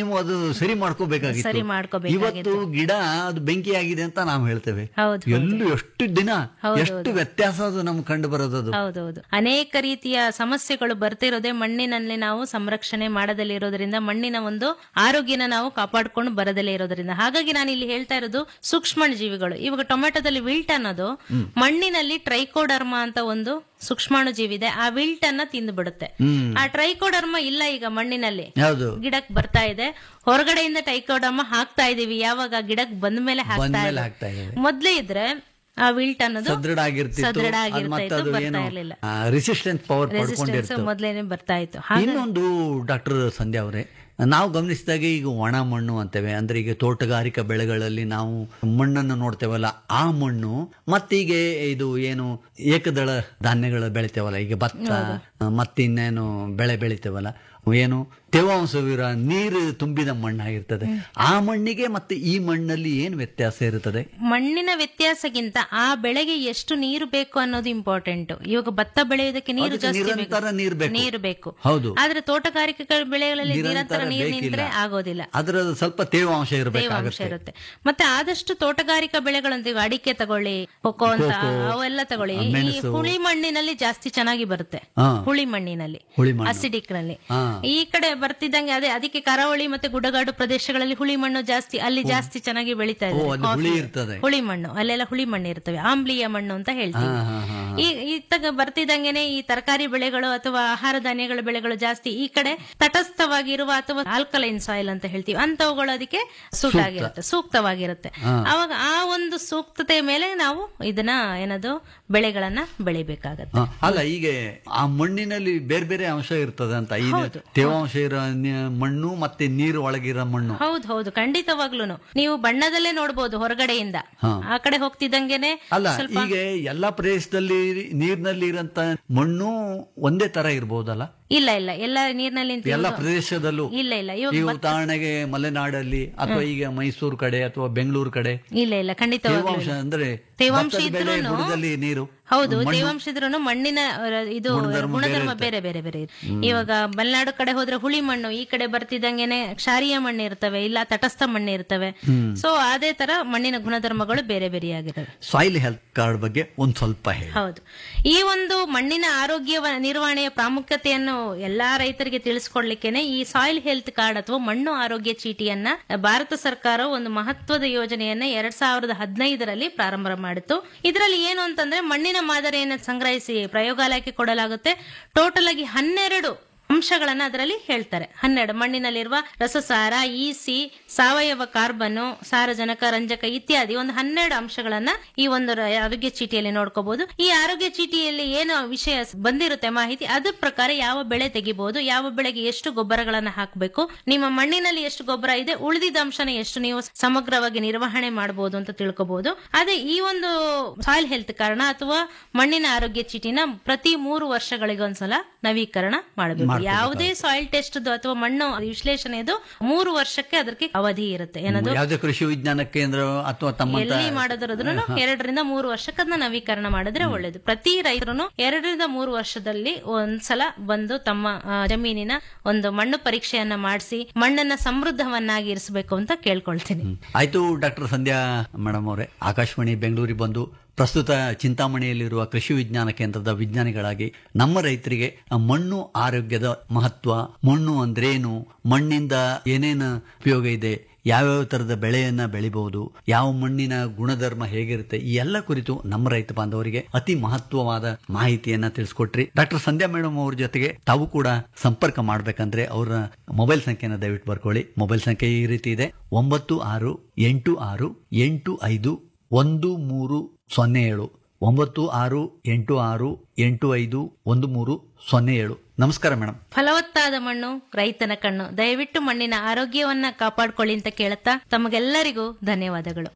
ನೀವು ಅದು ಸರಿ ಮಾಡ್ಕೋಬೇಕಾಗಿತ್ತು ಸರಿ ಮಾಡ್ಕೋಬೇಕಾಗಿತ್ತು. ಇವತ್ತು ಗಿಡ ಅದು ಬೆಂಕಿ ಆಗಿದೆ ಅಂತ ನಾವು ಹೇಳ್ತೇವೆ ಹೌದು, ಹೌದು. ಎಲ್ಲೂ ಎಷ್ಟು ದಿನ ಹೌದು, ಎಷ್ಟು ವ್ಯತ್ಯಾಸ ಅದು ನಮ್ಗೆ ಕಂಡು ಬರೋದು ಅದು ಹೌದೌದು ಅನೇಕ ರೀತಿಯ ಸಮಸ್ಯೆಗಳು ಬರ್ತಿರೋದೇ ಮಣ್ಣಿನಲ್ಲಿ ನಾವು ಸಂರಕ್ಷಣೆ ಮಾಡದಲ್ಲೇ ಇರೋದ್ರಿಂದ ಮಣ್ಣಿನ ಒಂದು ಆರೋಗ್ಯನ ನಾವು ಕಾಪಾಡ್ಕೊಂಡು ಬರದಲ್ಲೇ ಇರೋದ್ರಿಂದ ಹಾಗಾಗಿ ನಾನು ಇಲ್ಲಿ ಹೇಳ್ತಾ ಇರೋದು ಸೂಕ್ಷ್ಮ ಜೀವಿಗಳು ಇವಾಗ ಟೊಮೆಟೊದಲ್ಲಿ ವಿಲ್ಟ್ ಅನ್ನೋದು ಮಣ್ಣಿನಲ್ಲಿ ಟ್ರೈಕೋಡರ್ಮ ಅಂತ ಒಂದು ಸೂಕ್ಷ್ಮಾಣು ಜೀವಿ ಇದೆ ಆ ವಿಲ್ಟ್ ಅನ್ನ ತಿಂದು ಬಿಡುತ್ತೆ ಆ ಟ್ರೈಕೋಡರ್ಮ ಇಲ್ಲ ಈಗ ಮಣ್ಣಿನಲ್ಲಿ ಹೌದು ಗಿಡಕ್ ಬರ್ತಾ ಇದೆ ಹೊರಗಡೆಯಿಂದ ಟೈಕೋಡರ್ಮ ಹಾಕ್ತಾ ಇದೀವಿ ಯಾವಾಗ ಗಿಡಕ್ ಬಂದ ಮೇಲೆ ಹಾಕ್ತಾ ಬಂದ್ಮೇಲೆ ಇಲ್ಲ ಹಾಕ್ತಾ ಇದ್ದೇವೆ ಮೊದ್ಲೇ ಇದ್ರೆ ಆ ವಿಲ್ಟ್ ಅನ್ನೋದು ಸದೃಢ ಆಗಿರ್ತಿತ್ತು ಸದೃಢ ಅದು ಆಗಿರ್ತಾ ಮತ್ತೆ ಇತ್ತು ಅದು ಬರ್ತಾ ಏನು ಇರ್ಲಿಲ್ಲ ರೆಸಿಸ್ಟೆನ್ಸ್ ಪವರ್ ರೆಸಿಸ್ಟೆನ್ಸ್ ಪಡ್ಕೊಂಡಿರ್ತು ಮೊದ್ಲೇನೆ ಬರ್ತಾ ಇತ್ತು ಹಾಗೆ ಇನ್ನೊಂದು ಡಾಕ್ಟರ್ ಸಂಧ್ಯಾ ಅವರೇ ನಾವು ಗಮನಿಸಿದಾಗ ಈಗ ಒಣ ಮಣ್ಣು ಅಂತೇವೆ ಅಂದ್ರೆ ಈಗ ತೋಟಗಾರಿಕಾ ಬೆಳೆಗಳಲ್ಲಿ ನಾವು ಮಣ್ಣನ್ನು ನೋಡ್ತೇವಲ್ಲ ಆ ಮಣ್ಣು ಮತ್ತೀಗ ಇದು ಏನು ಏಕದಳ ಧಾನ್ಯಗಳು ಬೆಳಿತೇವಲ್ಲ ಈಗ ಭತ್ತ ಮತ್ತೆ ಇನ್ನೇನು ಬೆಳೆ ಬೆಳಿತೇವಲ್ಲ ಏನು ತೇವಾಂಶವಿರ ನೀರು ತುಂಬಿದ ಮಣ್ಣಾಗಿರ್ತದೆ ಆ ಮಣ್ಣಿಗೆ ಮತ್ತೆ ಈ ಮಣ್ಣಲ್ಲಿ ಏನು ವ್ಯತ್ಯಾಸ ಇರುತ್ತದೆ ಮಣ್ಣಿನ ವ್ಯತ್ಯಾಸಕ್ಕಿಂತ ಆ ಬೆಳೆಗೆ ಎಷ್ಟು ನೀರು ಬೇಕು ಅನ್ನೋದು ಇಂಪಾರ್ಟೆಂಟ್ ಇವಾಗ ಭತ್ತ ಬೆಳೆಯೋದಕ್ಕೆ ನೀರು ಅದಕ್ಕೆ ಜಾಸ್ತಿ ನಿರಂತರ ಬೇಕು ನೀರು ಬೇಕು. ನೀರು ಬೇಕು ಹೌದು ಆದ್ರೆ ತೋಟಗಾರಿಕೆ ಬೆಳೆಗಳಲ್ಲಿ ನಿರಂತರ ನೀರು ಬೇಕಿಲ್ಲ. ನಿಂತ್ರೆ ಆಗೋದಿಲ್ಲ ಅದರ ಸ್ವಲ್ಪ ತೇವಾಂಶ ತೇವಾಂಶ ಇರಬೇಕಾಗುತ್ತೆ ಇರುತ್ತೆ ಮತ್ತೆ ಆದಷ್ಟು ತೋಟಗಾರಿಕಾ ಬೆಳೆಗಳಂತ ಈಗ ಅಡಿಕೆ ತಗೊಳ್ಳಿ ಕೊಕ್ಕೋ ಅಂತ ಅವೆಲ್ಲ ತಗೊಳ್ಳಿ ಈ ಹುಳಿ ಮಣ್ಣಿನಲ್ಲಿ ಜಾಸ್ತಿ ಚೆನ್ನಾಗಿ ಬರುತ್ತೆ ಹಾ. ಹುಳಿ ಮಣ್ಣಿನಲ್ಲಿ ಹುಳಿ ಮಣ್ಣು ಅಸಿಡಿಕ್ ನಲ್ಲಿ ಹಾ. ಈ ಕಡೆ ಬರ್ತಿದ್ದಂಗೆ ಅದೇ ಅದಕ್ಕೆ ಕರಾವಳಿ ಮತ್ತೆ ಗುಡ್ಡಗಾಡು ಪ್ರದೇಶಗಳಲ್ಲಿ ಹುಳಿ ಮಣ್ಣು ಜಾಸ್ತಿ ಅಲ್ಲಿ ಜಾಸ್ತಿ ಚೆನ್ನಾಗಿ ಬೆಳೀತಾ ಇದೆ ಓ, ಅಲ್ಲಿ ಹುಳಿ ಇರ್ತದೆ. ಹುಳಿ ಮಣ್ಣು ಅಲ್ಲೆಲ್ಲ ಹುಳಿ ಮಣ್ಣು ಇರ್ತವೆ ಆಮ್ಲೀಯ ಮಣ್ಣು ಅಂತ ಹೇಳ್ತೀವಿ ಹಾ, ಹಾ, ಹಾ. ಈ ಇತ್ತಾಗ ಬರ್ತಿದ್ದಂಗೆನೆ ಈ ತರಕಾರಿ ಬೆಳೆಗಳು ಅಥವಾ ಆಹಾರ ಧಾನ್ಯಗಳ ಬೆಳೆಗಳು ಜಾಸ್ತಿ ಈ ಕಡೆ ತಟಸ್ಥವಾಗಿರುವ ಅಥವಾ ಆಲ್ಕಲೈನ್ ಸಾಯಿಲ್ ಅಂತ ಹೇಳ್ತೀವಿ ಅಂತವುಗಳು ಅದಕ್ಕೆ ಸೂಟ್ ಆಗಿರುತ್ತೆ ಸೂಕ್ತವಾಗಿರುತ್ತೆ ಅವಾಗ ಆ ಒಂದು ಸೂಕ್ತತೆ ಮೇಲೆ ನಾವು ಇದನ್ನ ಏನದು ಬೆಳೆಗಳನ್ನ ಬೆಳಿಬೇಕಾಗತ್ತೆ ಹ, ಅಲ್ಲ ಈಗ ಆ ಮಣ್ಣಿನಲ್ಲಿ ಬೇರೆ ಬೇರೆ ಅಂಶ ಇರ್ತದೆ ಅಂತ ಈ ತೇವಾಂಶ ಇರೋ ನ- ಮಣ್ಣು ಮತ್ತೆ ನೀರು ಒಳಗಿರೋ ಮಣ್ಣು ಹೌದು ಹೌದು ಖಂಡಿತವಾಗ್ಲೂನು ನೀವು ಬಣ್ಣದಲ್ಲೇ ನೋಡ್ಬೋದು ಹೊರಗಡೆಯಿಂದ ಆ ಕಡೆ ಹೋಗ್ತಿದ್ದಂಗೆನೆ ಅಲ್ಲ ಈಗ ಎಲ್ಲಾ ಪ್ರದೇಶದಲ್ಲಿ ನೀರಿನಲ್ಲಿ ಇರಂತ ಮಣ್ಣು ಒಂದೇ ತರ ಇರ್ಬೋದಲ್ಲ ಇಲ್ಲ ಇಲ್ಲ ಎಲ್ಲ ನೀರಿನಲ್ಲಿ ನಿಂತು ಎಲ್ಲ ಪ್ರದೇಶದಲ್ಲೂ ಇಲ್ಲ ಇಲ್ಲ ಇವಾಗ ಈಗ ಉದಾಹರಣೆಗೆ ಮಲೆನಾಡಲ್ಲಿ ಅಥವಾ ಈಗ ಮೈಸೂರು ಕಡೆ ಅಥವಾ ಬೆಂಗಳೂರು ಕಡೆ ಇಲ್ಲ ಇಲ್ಲ ಖಂಡಿತವಾಗ್ಲೂ ತೇವಾಂಶ ಅಂದ್ರೆ ತೇವಾಂಶ ಭತ್ತದ ಬೆಳೆ ಇದ್ರೂನು- ಬುಡದಲ್ಲಿ ನೀರು ಹೌದು ತೇವಾಂಶ ಇದ್ರೂ ಮಣ್ಣಿನ ಅಹ್, ಇದು ಗುಣಧರ್ಮ ಬೇರೆ ಬೇರೆ ಬೇರೆ ಇದೆ. ಇವಾಗ ಮಲೆನಾಡು ಕಡೆ ಹೋದ್ರೆ ಹುಳಿ ಮಣ್ಣು ಈ ಕಡೆ ಬರ್ತಿದ್ದಂಗೆನೆ ಕ್ಷಾರೀಯ ಮಣ್ಣು ಇರ್ತವೆ ಇಲ್ಲ ತಟಸ್ಥ ಮಣ್ಣು ಇರ್ತವೆ ಸೊ ಅದೇ ತರ ಮಣ್ಣಿನ ಗುಣಧರ್ಮಗಳು ಬೇರೆ ಬೇರೆಯಾಗಿರ್ತವೆ ಸಾಯಿಲ್ ಹೆಲ್ತ್ ಕಾರ್ಡ್ ಬಗ್ಗೆ ಒಂದ್ ಸ್ವಲ್ಪ ಹೇಳಿ ಹೌದು ಈ ಒಂದು ಮಣ್ಣಿನ ಆರೋಗ್ಯ ನಿರ್ವಹಣೆಯ ಪ್ರಾಮುಖ್ಯತೆಯನ್ನು ಎಲ್ಲಾ ರೈತರಿಗೆ ತಿಳಿಸ್ಕೊಡ್ಲಿಕ್ಕೆನೆ ಈ ಸಾಯಿಲ್ ಹೆಲ್ತ್ ಕಾರ್ಡ್ ಅಥವಾ ಮಣ್ಣು ಆರೋಗ್ಯ ಚೀಟಿಯನ್ನ ಭಾರತ ಸರ್ಕಾರ ಒಂದು ಮಹತ್ವದ ಯೋಜನೆಯನ್ನ ಎರಡ್ ಸಾವಿರದ ಹದಿನೈದರಲ್ಲಿ ಪ್ರಾರಂಭ ಮಾಡಿತ್ತು ಇದರಲ್ಲಿ ಏನು ಅಂತಂದ್ರೆ ಮಣ್ಣಿನ ಮಾದರಿಯನ್ನು ಸಂಗ್ರಹಿಸಿ ಪ್ರಯೋಗಾಲಯಕ್ಕೆ ಕೊಡಲಾಗುತ್ತೆ ಟೋಟಲ್ ಆಗಿ ಹನ್ನೆರಡು ಅಂಶಗಳನ್ನ ಅದರಲ್ಲಿ ಹೇಳ್ತಾರೆ ಹನ್ನೆರಡು ಮಣ್ಣಿನಲ್ಲಿರುವ ರಸಸಾರ ಈಸಿ ಸಾವಯವ ಕಾರ್ಬನ್ ಸಾರಜನಕ ರಂಜಕ ಇತ್ಯಾದಿ ಒಂದು ಹನ್ನೆರಡು ಅಂಶಗಳನ್ನ ಈ ಒಂದು ರ- ಆರೋಗ್ಯ ಚೀಟಿಯಲ್ಲಿ ನೋಡ್ಕೋಬಹುದು ಈ ಆರೋಗ್ಯ ಚೀಟಿಯಲ್ಲಿ ಏನು ವಿಷಯ ಸ್- ಬಂದಿರುತ್ತೆ ಮಾಹಿತಿ ಅದ್ರ ಪ್ರಕಾರ ಯಾವ ಬೆಳೆ ತೆಗಿಬಹುದು ಯಾವ ಬೆಳೆಗೆ ಎಷ್ಟು ಗೊಬ್ಬರಗಳನ್ನ ಹಾಕಬೇಕು ನಿಮ್ಮ ಮಣ್ಣಿನಲ್ಲಿ ಎಷ್ಟು ಗೊಬ್ಬರ ಇದೆ ಉಳಿದಿದ್ದ ಅಂಶನ ಎಷ್ಟು ನೀವು ಸಮಗ್ರವಾಗಿ ನಿರ್ವಹಣೆ ಮಾಡಬಹುದು ಅಂತ ತಿಳ್ಕೋಬಹುದು ಅದೇ ಈ ಒಂದು ಸಾಯಿಲ್ ಹೆಲ್ತ್ ಕಾರಣ ಅಥವಾ ಮಣ್ಣಿನ ಆರೋಗ್ಯ ಚೀಟಿನ ಪ್ರತಿ ಮೂರು ವರ್ಷಗಳಿಗೊಂದ್ಸಲ ನವೀಕರಣ ಮಾಡಬೇಕು ಯಾವುದೇ ಸಾಯಿಲ್ ಟೆಸ್ಟ್ ಅಥವಾ ಮಣ್ಣು ವಿಶ್ಲೇಷಣೆದು ಮೂರು ವರ್ಷಕ್ಕೆ ಅದಕ್ಕೆ ಅವಧಿ ಇರುತ್ತೆ ಏನದು ಯಾವುದೇ ಕೃಷಿ ವಿಜ್ಞಾನ ಕೇಂದ್ರ ಅಥವಾ ತಮ್ಮ ಎಲ್ಲಿ ಮಾಡೋದ್ರೂ ಎರಡರಿಂದ ಮೂರು ವರ್ಷಕ್ಕೆ ಅದನ್ನ ನವೀಕರಣ ಮಾಡಿದ್ರೆ ಒಳ್ಳೇದು ಪ್ರತಿ ರೈತರು ಎರಡರಿಂದ ಮೂರು ವರ್ಷದಲ್ಲಿ ಒಂದ್ಸಲ ಬಂದು ತಮ್ಮ ಆ, ಜಮೀನಿನ ಒಂದು ಮಣ್ಣು ಪರೀಕ್ಷೆಯನ್ನ ಮಾಡಿಸಿ ಮಣ್ಣನ್ನ ಸಮೃದ್ಧವನ್ನಾಗಿ ಇರಿಸಬೇಕು ಅಂತ ಕೇಳ್ಕೊಳ್ತೀನಿ ಆಯ್ತು ಡಾಕ್ಟರ್ ಸಂಧ್ಯಾ ಮೇಡಮ್ ಅವರೇ ಆಕಾಶವಾಣಿ ಬೆಂಗಳೂರಿಗೆ ಬಂದು ಪ್ರಸ್ತುತ ಚಿಂತಾಮಣಿಯಲ್ಲಿರುವ ಕೃಷಿ ವಿಜ್ಞಾನ ಕೇಂದ್ರದ ವಿಜ್ಞಾನಿಗಳಾಗಿ ನಮ್ಮ ರೈತರಿಗೆ ಮಣ್ಣು ಆರೋಗ್ಯದ ಮಹತ್ವ ಮಣ್ಣು ಅಂದ್ರೇನು ಮಣ್ಣಿಂದ ಏನೇನು ಉಪಯೋಗ ಇದೆ ಯಾವ್ಯಾವ ತರದ ಬೆಳೆಯನ್ನ ಬೆಳಿಬಹುದು ಯಾವ ಮಣ್ಣಿನ ಗುಣಧರ್ಮ ಹೇಗಿರುತ್ತೆ ಈ ಎಲ್ಲ ಕುರಿತು ನಮ್ಮ ರೈತ ಬಾಂಧವರಿಗೆ ಅತಿ ಮಹತ್ವವಾದ ಮಾಹಿತಿಯನ್ನ ತಿಳಿಸ್ಕೊಟ್ರಿ ಡಾಕ್ಟರ್ ಸಂಧ್ಯಾ ಮೇಡಮ್ ಅವ್ರ ಜೊತೆಗೆ ತಾವು ಕೂಡ ಸಂಪರ್ಕ ಮಾಡ್ಬೇಕಂದ್ರೆ ಅವರ ಮೊಬೈಲ್ ಸಂಖ್ಯೆನ ದಯವಿಟ್ಟು ಬರ್ಕೊಳ್ಳಿ ಮೊಬೈಲ್ ಸಂಖ್ಯೆ ಈ ರೀತಿ ಇದೆ ಒಂಬತ್ತು ಆರು ಎಂಟು ಆರು ಎಂಟು ಐದು ಒಂದು ಮೂರು ಸೊನ್ನೆ ಏಳು ಒಂಬತ್ತು ಆರು ಎಂಟು ಆರು ಎಂಟು ಐದು ಒಂದು ಮೂರು ಸೊನ್ನೆ ಏಳು ನಮಸ್ಕಾರ ಮೇಡಮ್ ಫಲವತ್ತಾದ ಮಣ್ಣು ರೈತನ ಕಣ್ಣು ದಯವಿಟ್ಟು ಮಣ್ಣಿನ ಆರೋಗ್ಯವನ್ನ ಕಾಪಾಡ್ಕೊಳ್ಳಿ ಅಂತ ಕೇಳುತ್ತಾ ತಮಗೆಲ್ಲರಿಗೂ ಧನ್ಯವಾದಗಳು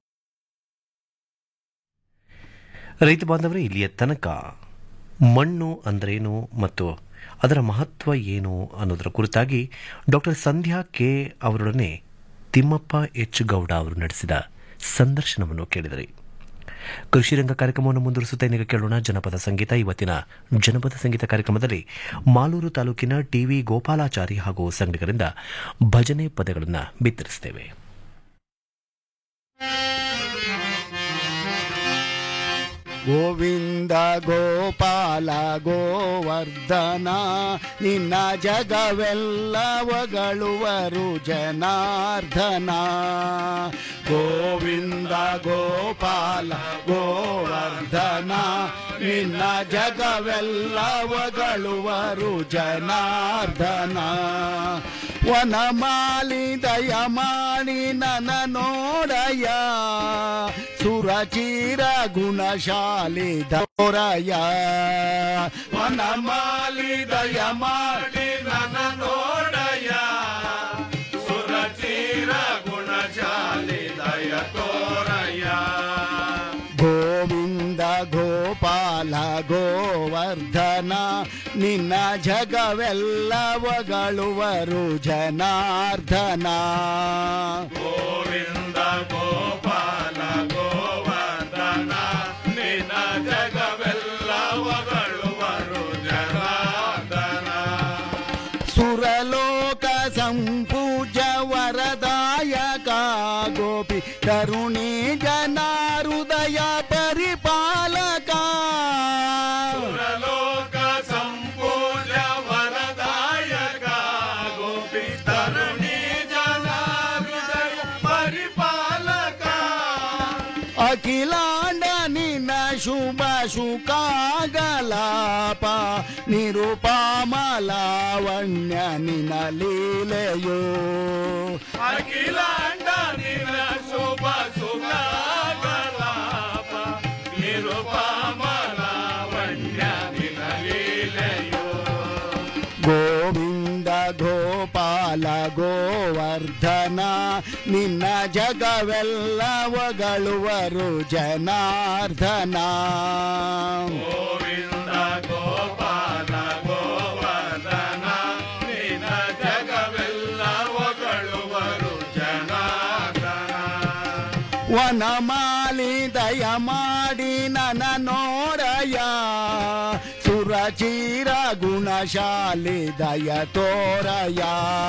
ರೈತ ಬಾಂಧವರೇ ಇಲ್ಲಿಯ ತನಕ ಮಣ್ಣು ಅಂದ್ರೇನು ಮತ್ತು ಅದರ ಮಹತ್ವ ಏನು ಅನ್ನೋದರ ಕುರಿತಾಗಿ ಡಾಕ್ಟರ್ ಸಂಧ್ಯಾ ಕೆ ಅವರೊಡನೆ ತಿಮ್ಮಪ್ಪ ಎಚ್ ಗೌಡ ಅವರು ನಡೆಸಿದ ಸಂದರ್ಶನವನ್ನು ಕೇಳಿದರು ಕೃಷಿ ರಂಗ ಕಾರ್ಯಕ್ರಮವನ್ನು ಮುಂದುವರಿಸುತ್ತಾ ಈಗ ಕೇಳೋಣ ಜನಪದ ಸಂಗೀತ ಇವತ್ತಿನ ಜನಪದ ಸಂಗೀತ ಕಾರ್ಯಕ್ರಮದಲ್ಲಿ ಮಾಲೂರು ತಾಲೂಕಿನ ಟಿವಿ ಗೋಪಾಲಾಚಾರಿ ಹಾಗೂ ಸಂಘಟಕರಿಂದ ಭಜನೆ ಪದಗಳನ್ನು ಬಿತ್ತರಿಸುತ್ತೇವೆ ಗೋವಿಂದ ಗೋಪಾಲ ಗೋವರ್ಧನ ನಿನ್ನ ಜಗವೆಲ್ಲವಗಳುವರು ಜನಾರ್ದನ ಗೋವಿಂದ ಗೋಪಾಲ ಗೋವರ್ಧನ ನಿನ್ನ ಜಗವೆಲ್ಲವಗಳುವರು ಜನಾರ್ದನ ವನಮಾಲಿ ದಯ ಮಾಡಿ ನನ ನೋಡಯ ಸುರಚೀರ ಗುಣಶಾಲಿ ಧೋರಯ ವನಮಾಲಿ ದಯ ಮಾಡಿ ನನ ನೋಡಯ ಸುರಚೀರ ಗುಣಶಾಲಿ ದಯ ತೋರಯ ಗೋವಿಂದ ಗೋಪಾಲ ಗೋವರ್ಧನ ನಿನ್ನ ಜಗವೆಲ್ಲವಗಳುವರು ಜನಾರ್ದನ ಗೋವಿಂದ ಗೋಪಾಲ ಗೋವರ್ಧನ ನಿನ್ನ ಜಗವೆಲ್ಲವಗಳುವರು ಜನಾರ್ದನ ಸುರಲೋಕ ಸಂಪೂಜ ವರದಾಯಕ ಗೋಪಿ ಕರುಣಿ ಜನಾರುದಯ ಪರಿಪಾಲಕ ಸುರಲೋಕ ಸಂಪೂಜ ವರದಾಯಕ ಗೋಪಿ ತರುಣಿ ಜನಾರುದಯ ಪರಿಪಾಲಕ ಅಖಿಲಾಂಡ ನಿನ್ನ ಶುಭ ಶುಕಾಗಲಾಪ ನಿರುಪಾಮಲಾವಣ್ಯ ನಿನ ಲೀಲೆಯೋ ಅಖಿಲಾಂಡ ನಿನ್ನ ಶುಭ ಶುಕಾಗಲಾಪ ನಿರುಪಾಮಲಾವಣ್ಯ ನಿನ ಲೀಲೆಯೋ ಗೋವಿಂದ ಗೋಪಾಲ ಗೋವರ್ಧನ ನಿನ್ನ ಜಗವೆಲ್ಲವಗಳುವರು ಜನಾರ್ದನ ಗೋವಿಂದ ಗೋಪಾಲ ಗೋವರ್ಧನ ನಿನ್ನ ಜಗವೆಲ್ಲವಗಳುವರು ಜನಾರ್ದನ ವನಮಾಲಿ ದಯ ಮಾಡಿ ನನ ನೋಡಯ ಸುರಚೀರ ಗುಣಶಾಲಿ ದಯ ತೋರಯ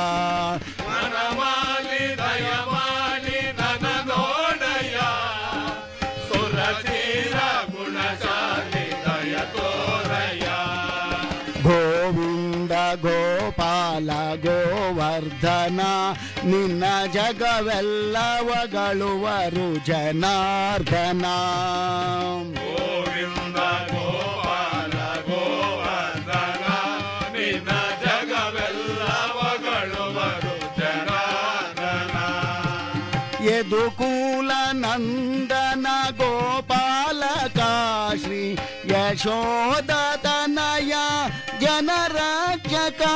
ವನಮಾಲಿ ದಯ ಮಾಡಿ ನನ ನೋಡಯ ಸುರಚೀರ ಗುಣಶಾಲಿ ದಯ ತೋರಯ ಗೋವಿಂದ ಗೋಪಾಲ ಗೋವರ್ಧನ ನಿನ್ನ ಜಗವೆಲ್ಲವಗಳುವರು ಜನಾರ್ದನ ಗೋವಿಂದ ಗೋಪಾಲ ಗೋವರ್ಧನ ನಿನ್ನ ಜಗವೆಲ್ಲವಗಳುವರು ಜನಾರ್ದನ ಯದುಕೂಲ ನಂದನ ಗೋಪಾಲಕ ಶ್ರೀ ಯಶೋದತನಯ ಜನರಕ್ಷಕ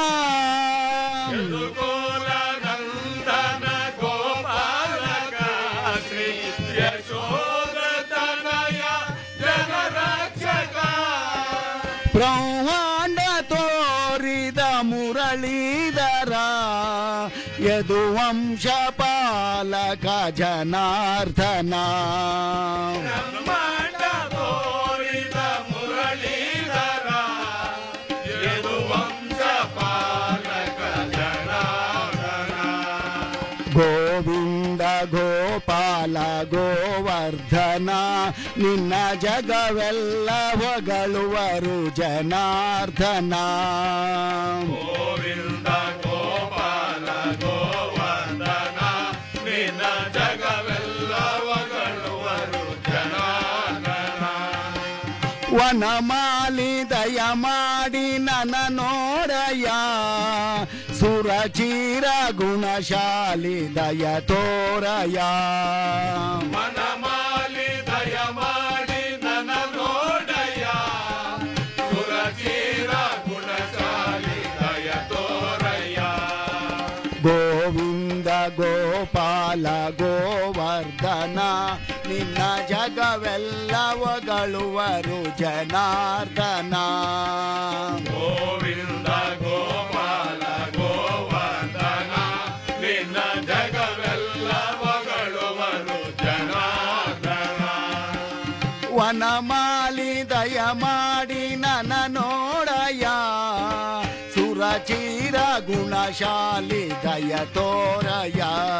ಯದುಕೂಲ ನಂದನ ಗೋಪಾಲಕ ಶ್ರೀ ಯಶೋದತನಯ ಜನರಕ್ಷಕ ಬ್ರಹ್ಮಾಂಡ ತೋರಿದ ಮುರಳೀಧರ ಯದುವಂಶ ಪಾಲಕ ಜನಾರ್ದನ ಬ್ರಹ್ಮಾಂಡ ತೋರಿದ ಮುರಳೀಧರ ಯದುವಂಶ ಪಾಲಕ ಜನಾರ್ದನ ಗೋವಿಂದ ಗೋಪಾಲ ಗೋವರ್ಧನ ನಿನ್ನ ಜಗವೆಲ್ಲವಗಳುವರು ಜನಾರ್ದನ ಗೋವಿಂದ ಗೋಪಾಲ ಗೋವರ್ಧನ ನಿನ್ನ ಜಗವೆಲ್ಲವಗಳುವರು ಜನಾರ್ದನ ವನಮಾಲಿ ದಯ ಮಾಡಿ ನನ ನೋಡಯ ಸುರಚೀರ ಗುಣಶಾಲಿ ದಯ ತೋರಯ ವನಮಾಲಿ ದಯ ಮಾಡಿ ನನ ನೋಡಯ ಸುರಚೀರ ಗುಣಶಾಲಿ ದಯ ತೋರಯ ಗೋವಿಂದ ಗೋಪಾಲ ಗೋವರ್ಧನ ನಿನ್ನ ಜಗವೆಲ್ಲವಗಳುವರು ಜನಾರ್ದನ ಗೋವಿಂದ ಗೋಪಾಲ ಗೋವರ್ಧನ ನಿನ್ನ ಜಗವೆಲ್ಲವಗಳುವರು ಜನಾರ್ದನ ದಯ ಮಾಡಿ ನನ ನೋಡಯ ಸುರಚೀರ ಗುಣಶಾಲಿ ದಯ ತೋರಯ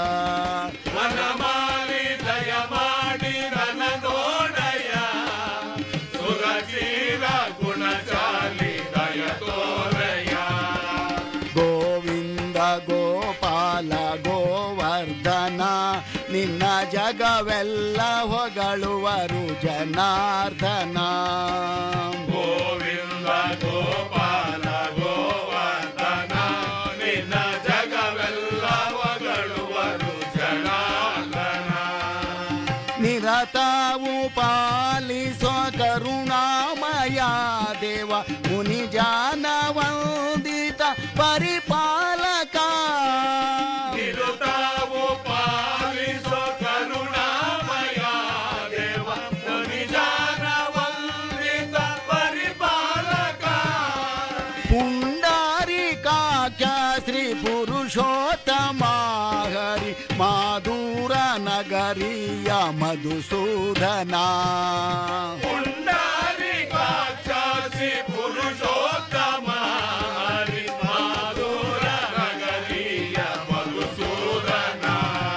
ವನಮಾಲಿ ದಯ ಮಾಡಿ ನನ್ನ ನೋಡಯ ಸುರಜೀರ ಗುಣಶಾಲಿ ದಯ ತೋರಯ ಗೋವಿಂದ ಗೋಪಾಲ ಗೋವರ್ಧನ ನಿನ್ನ ಜಗವೆಲ್ಲ ಹೊಗಳುವರು ಜನಾರ್ದನ ಗೋವಿಂದ ಗೋಪಾಲ ಗೋವರ್ಧನ ನಿನ್ನ ಜಗವೆಲ್ಲ ಹೊಗಳುವರು ಜನಾರ್ದನ ನಿರತಾವು ಪಾಲಿಸೋ ಕರುಣಾಮಯ ದೇವ ಮುನಿ ಜಾನ ವಂದಿತ ಪರಿಪಾಲಕ ನಿರುತಾವು ಪಾಲಿಸೋ ಕರುಣಾಮಯ ದೇವ ಮುನಿಜಾನ ವಂದಿತ ಪರಿಪಾಲಕ ಪುಂಡಾರಿಕಾಖ್ಯ ಶ್ರೀ ಪುರುಷೋತ್ತಮ ಹರಿ ಮಾಧುರ ನಗರಿಯ ಮಧುಸೂದನ ಪುಂಡಾರಿಕಾಕ್ಷಿ ಪುರುಷೋತ್ತಮ ಹರಿ ಮಾಧುರ ನಗರಿಯ ಮಧುಸೂದನ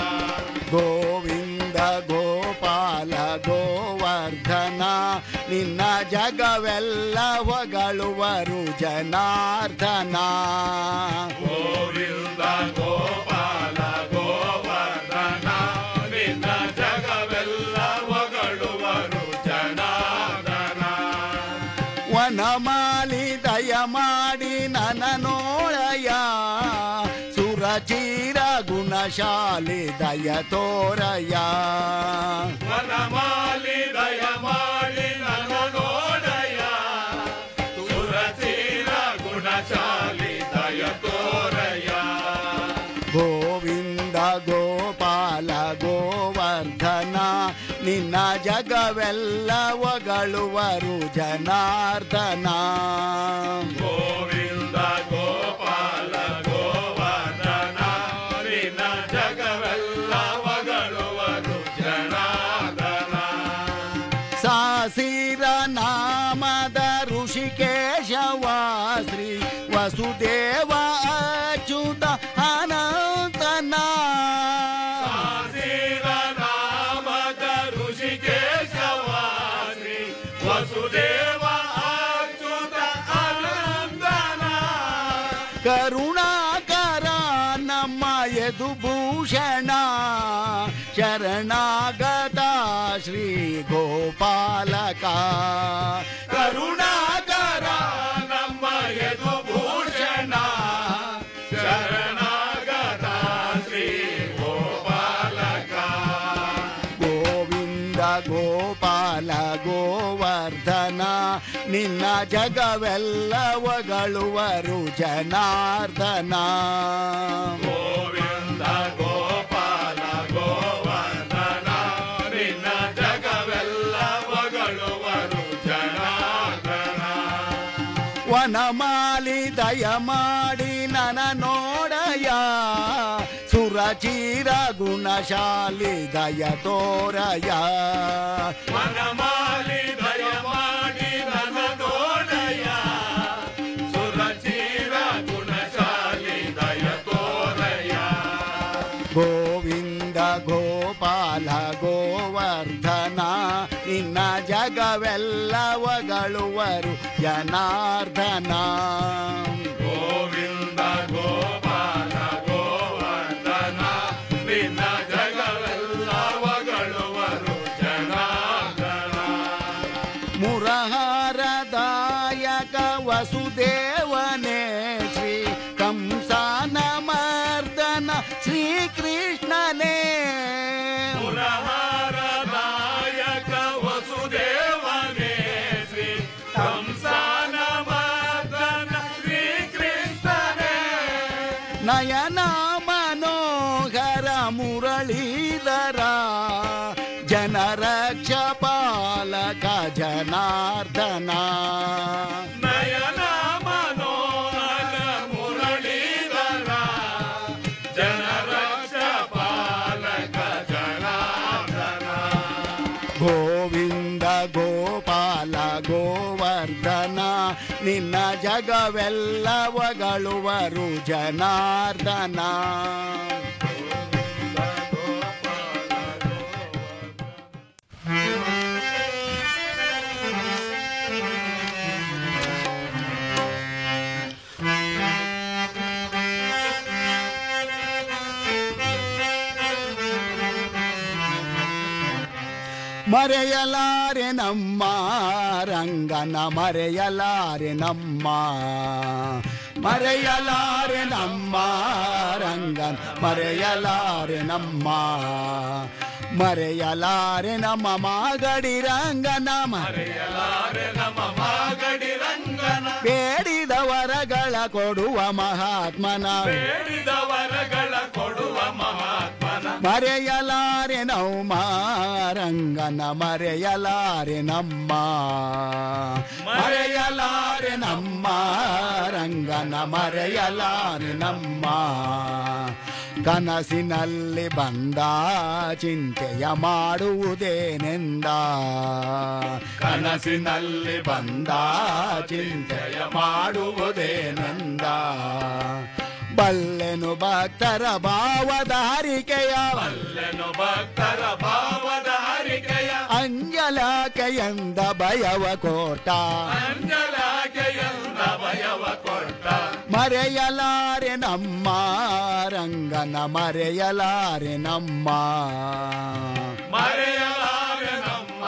ಗೋವಿಂದ ಗೋಪಾಲ ಗೋವರ್ಧನ ನಿನ್ನ ಜಗವೆಲ್ಲ ಹೊಗಳುವರು ಜನಾರ್ದನ ಗೋವಿಂದ ಗೋಪಾಲ ಗೋವರ್ಧನ ನಿನ್ನ ಜಗವೆಲ್ಲ ಹೊಗಳುವರು ಜನಾರ್ದನ ವನಮಾಲಿ ದಯ ಮಾಡಿ ನನ ನೋಳಯ ಸುರಚೀರ ಗುಣಶಾಲಿ ದಯ ತೋರಯ ವನಮಾಲಿ ದಯ ಮಾಡಿ ನನ್ನ ನೋಡಯ ಸುರಚೀರ ಗುಣಶಾಲಿ ದಯ ತೋರಯ ಗೋವಿಂದ ಗೋಪಾಲ ಗೋವರ್ಧನ ನಿನ್ನ ಜಗವೆಲ್ಲ ಹೊಗಳುವರು ಜನಾರ್ದನ ಗೋವಿಂದ ಗೋಪಾಲ ಗೋವರ್ಧನ ನಿನ್ನ ಜಗವೆಲ್ಲ ಹೊಗಳುವರು ಜನಾರ್ದನ ಸಾಸಿರ ನಾಮದ ಋಷಿಕೇಶವ ಶ್ರೀ ವಸುದೇವ ಅಚ್ಯುತ ಅನಂತನ ಆಸೀನ ನಾಮದ ಋಷಿಕೇಶವ ಶ್ರೀ ವಸುದೇವ ಅಚ್ಯುತ ಅನಂದನ ಕರುಣಾಕರ ನಮ್ಮ ಯದುಭೂಷಣ ಶರಣಾಗತ ಶ್ರೀ ಗೋಪಾಲಕ ಕರುಣಾಕರ ನಮ್ಮ ಯದುಭೂಷಣ ಶರಣಾಗತ ಶ್ರೀ ಗೋಪಾಲಕ ಗೋವಿಂದ ಗೋಪಾಲ ಗೋವರ್ಧನ ನಿನ್ನ ಜಗವೆಲ್ಲ ಹೊಗಳುವರು ಜನಾರ್ದನ ಗೋವಿಂದ ಗೋಪಾಲ ಗೋವರ್ಧನ ನಿನ್ನ ಜಗವೆಲ್ಲ ಹೊಗಳುವರು ಜನಾರ್ದನ ವನಮಾಲಿ ದಯ ಮಾಡಿ ನನ ನೋಡಯ ಸುರಚೀರ ಗುಣಶಾಲಿ ದಯ ತೋರಯ ವನಮಾಲಿ ದಯ ಮಾಡಿ ನನ್ನ ನೋಡಯ ಸುರಚೀರ ಗುಣಶಾಲಿ ದಯ ತೋರಯ ಗೋವಿಂದ ಗೋಪಾಲ ಗೋವರ್ಧನ ನಿನ್ನ ಜಗವೆಲ್ಲ ಹೊಗಳುವರು ಜನಾರ್ದನ ಗೋವಿಂದ ಗೋಪಾಲ ಗೋವರ್ಧನ ನಿನ್ನ ಜಗವೆಲ್ಲ ಹೊಗಳುವರು ಜನಾರ್ದನ ಮುರಹಾರದಾಯಕ ವಸುದೇವನೇ ಶ್ರೀ ಕಂಸಾನ ಮರ್ದನ ಶ್ರೀಕೃಷ್ಣನೇ ಪುರಹಾರದಾಯಕ ವಸುದೇವನೇ ಶ್ರೀ ಕಂಸನ ಮರ್ದನ ಶ್ರೀಕೃಷ್ಣನೇ ನಯನ ಮನೋಹರ ಮುರಳೀಧರ ಜನರಕ್ಷ ಪಾಲಕ ಜನಾರ್ದನ ನಯನ ಮನೋಹರ ಮುರಳೀಧರ ಜನರಕ್ಷ ಪಾಲಕ ಜನಾರ್ದನ ಗೋವಿಂದ ಗೋಪಾಲ ಗೋ ಜನಾರ್ದನ ನಿನ್ನ ಜಗವೆಲ್ಲ ಹೊಗಳುವರು ಜನಾರ್ದನ ಮರೆಯಲಾರೆ ನಮ್ಮ ರಂಗನ ಮರೆಯಲಾರೆ ನಮ್ಮ ಮರೆಯಲಾರೆ ನಮ್ಮ ರಂಗನ ಮರೆಯಲಾರೆ ನಮ್ಮ ಮರೆಯಲಾರೆ ನಮ್ಮ ಮಾಗಡಿ ರಂಗನ ಮರೆಯಲಾರೆ ನಮ್ಮ ಮಾಗಡಿ ರಂಗನ ಬೇಡಿದ ವರಗಳ ಕೊಡುವ ಮಹಾತ್ಮನ ಬೇಡಿದ ವರಗಳ ಕೊಡುವ ಮಹಾತ್ಮನ ಮರೆಯಲಾರೆ ನಮ್ಮ ರಂಗನ ಮರೆಯಲಾರೆ ನಮ್ಮ ಮರೆಯಲಾರೆ ನಮ್ಮ ರಂಗನ ಮರೆಯಲಾರೆ ನಮ್ಮ ಕನಸಿನಲ್ಲಿ ಬಂದ ಚಿಂತೆಯ ಮಾಡುವುದೇನೆಂದ ಕನಸಿನಲ್ಲಿ ಬಂದ ಚಿಂತೆಯ ಮಾಡುವುದೇನೆಂದ ಬಲ್ಲೆನು ಭಕ್ತರ ಭಾವದ ಹರಿಕೆಯ ಅಲ್ಲೆನು ಭಕ್ತರ ಭಾವದ ಹರಿಕೆಯ ಅಂಜಲಾಕೆಯಂದ ಭಯವ ಕೋಟ ಅಂಜಲಾಗೆಯಂದ ಭಯವ ಕೊಟ್ಟ ಮರೆಯಲಾರೆ ನಮ್ಮ ರಂಗನ ಮರೆಯಲಾರೆ ನಮ್ಮ ಮರೆಯ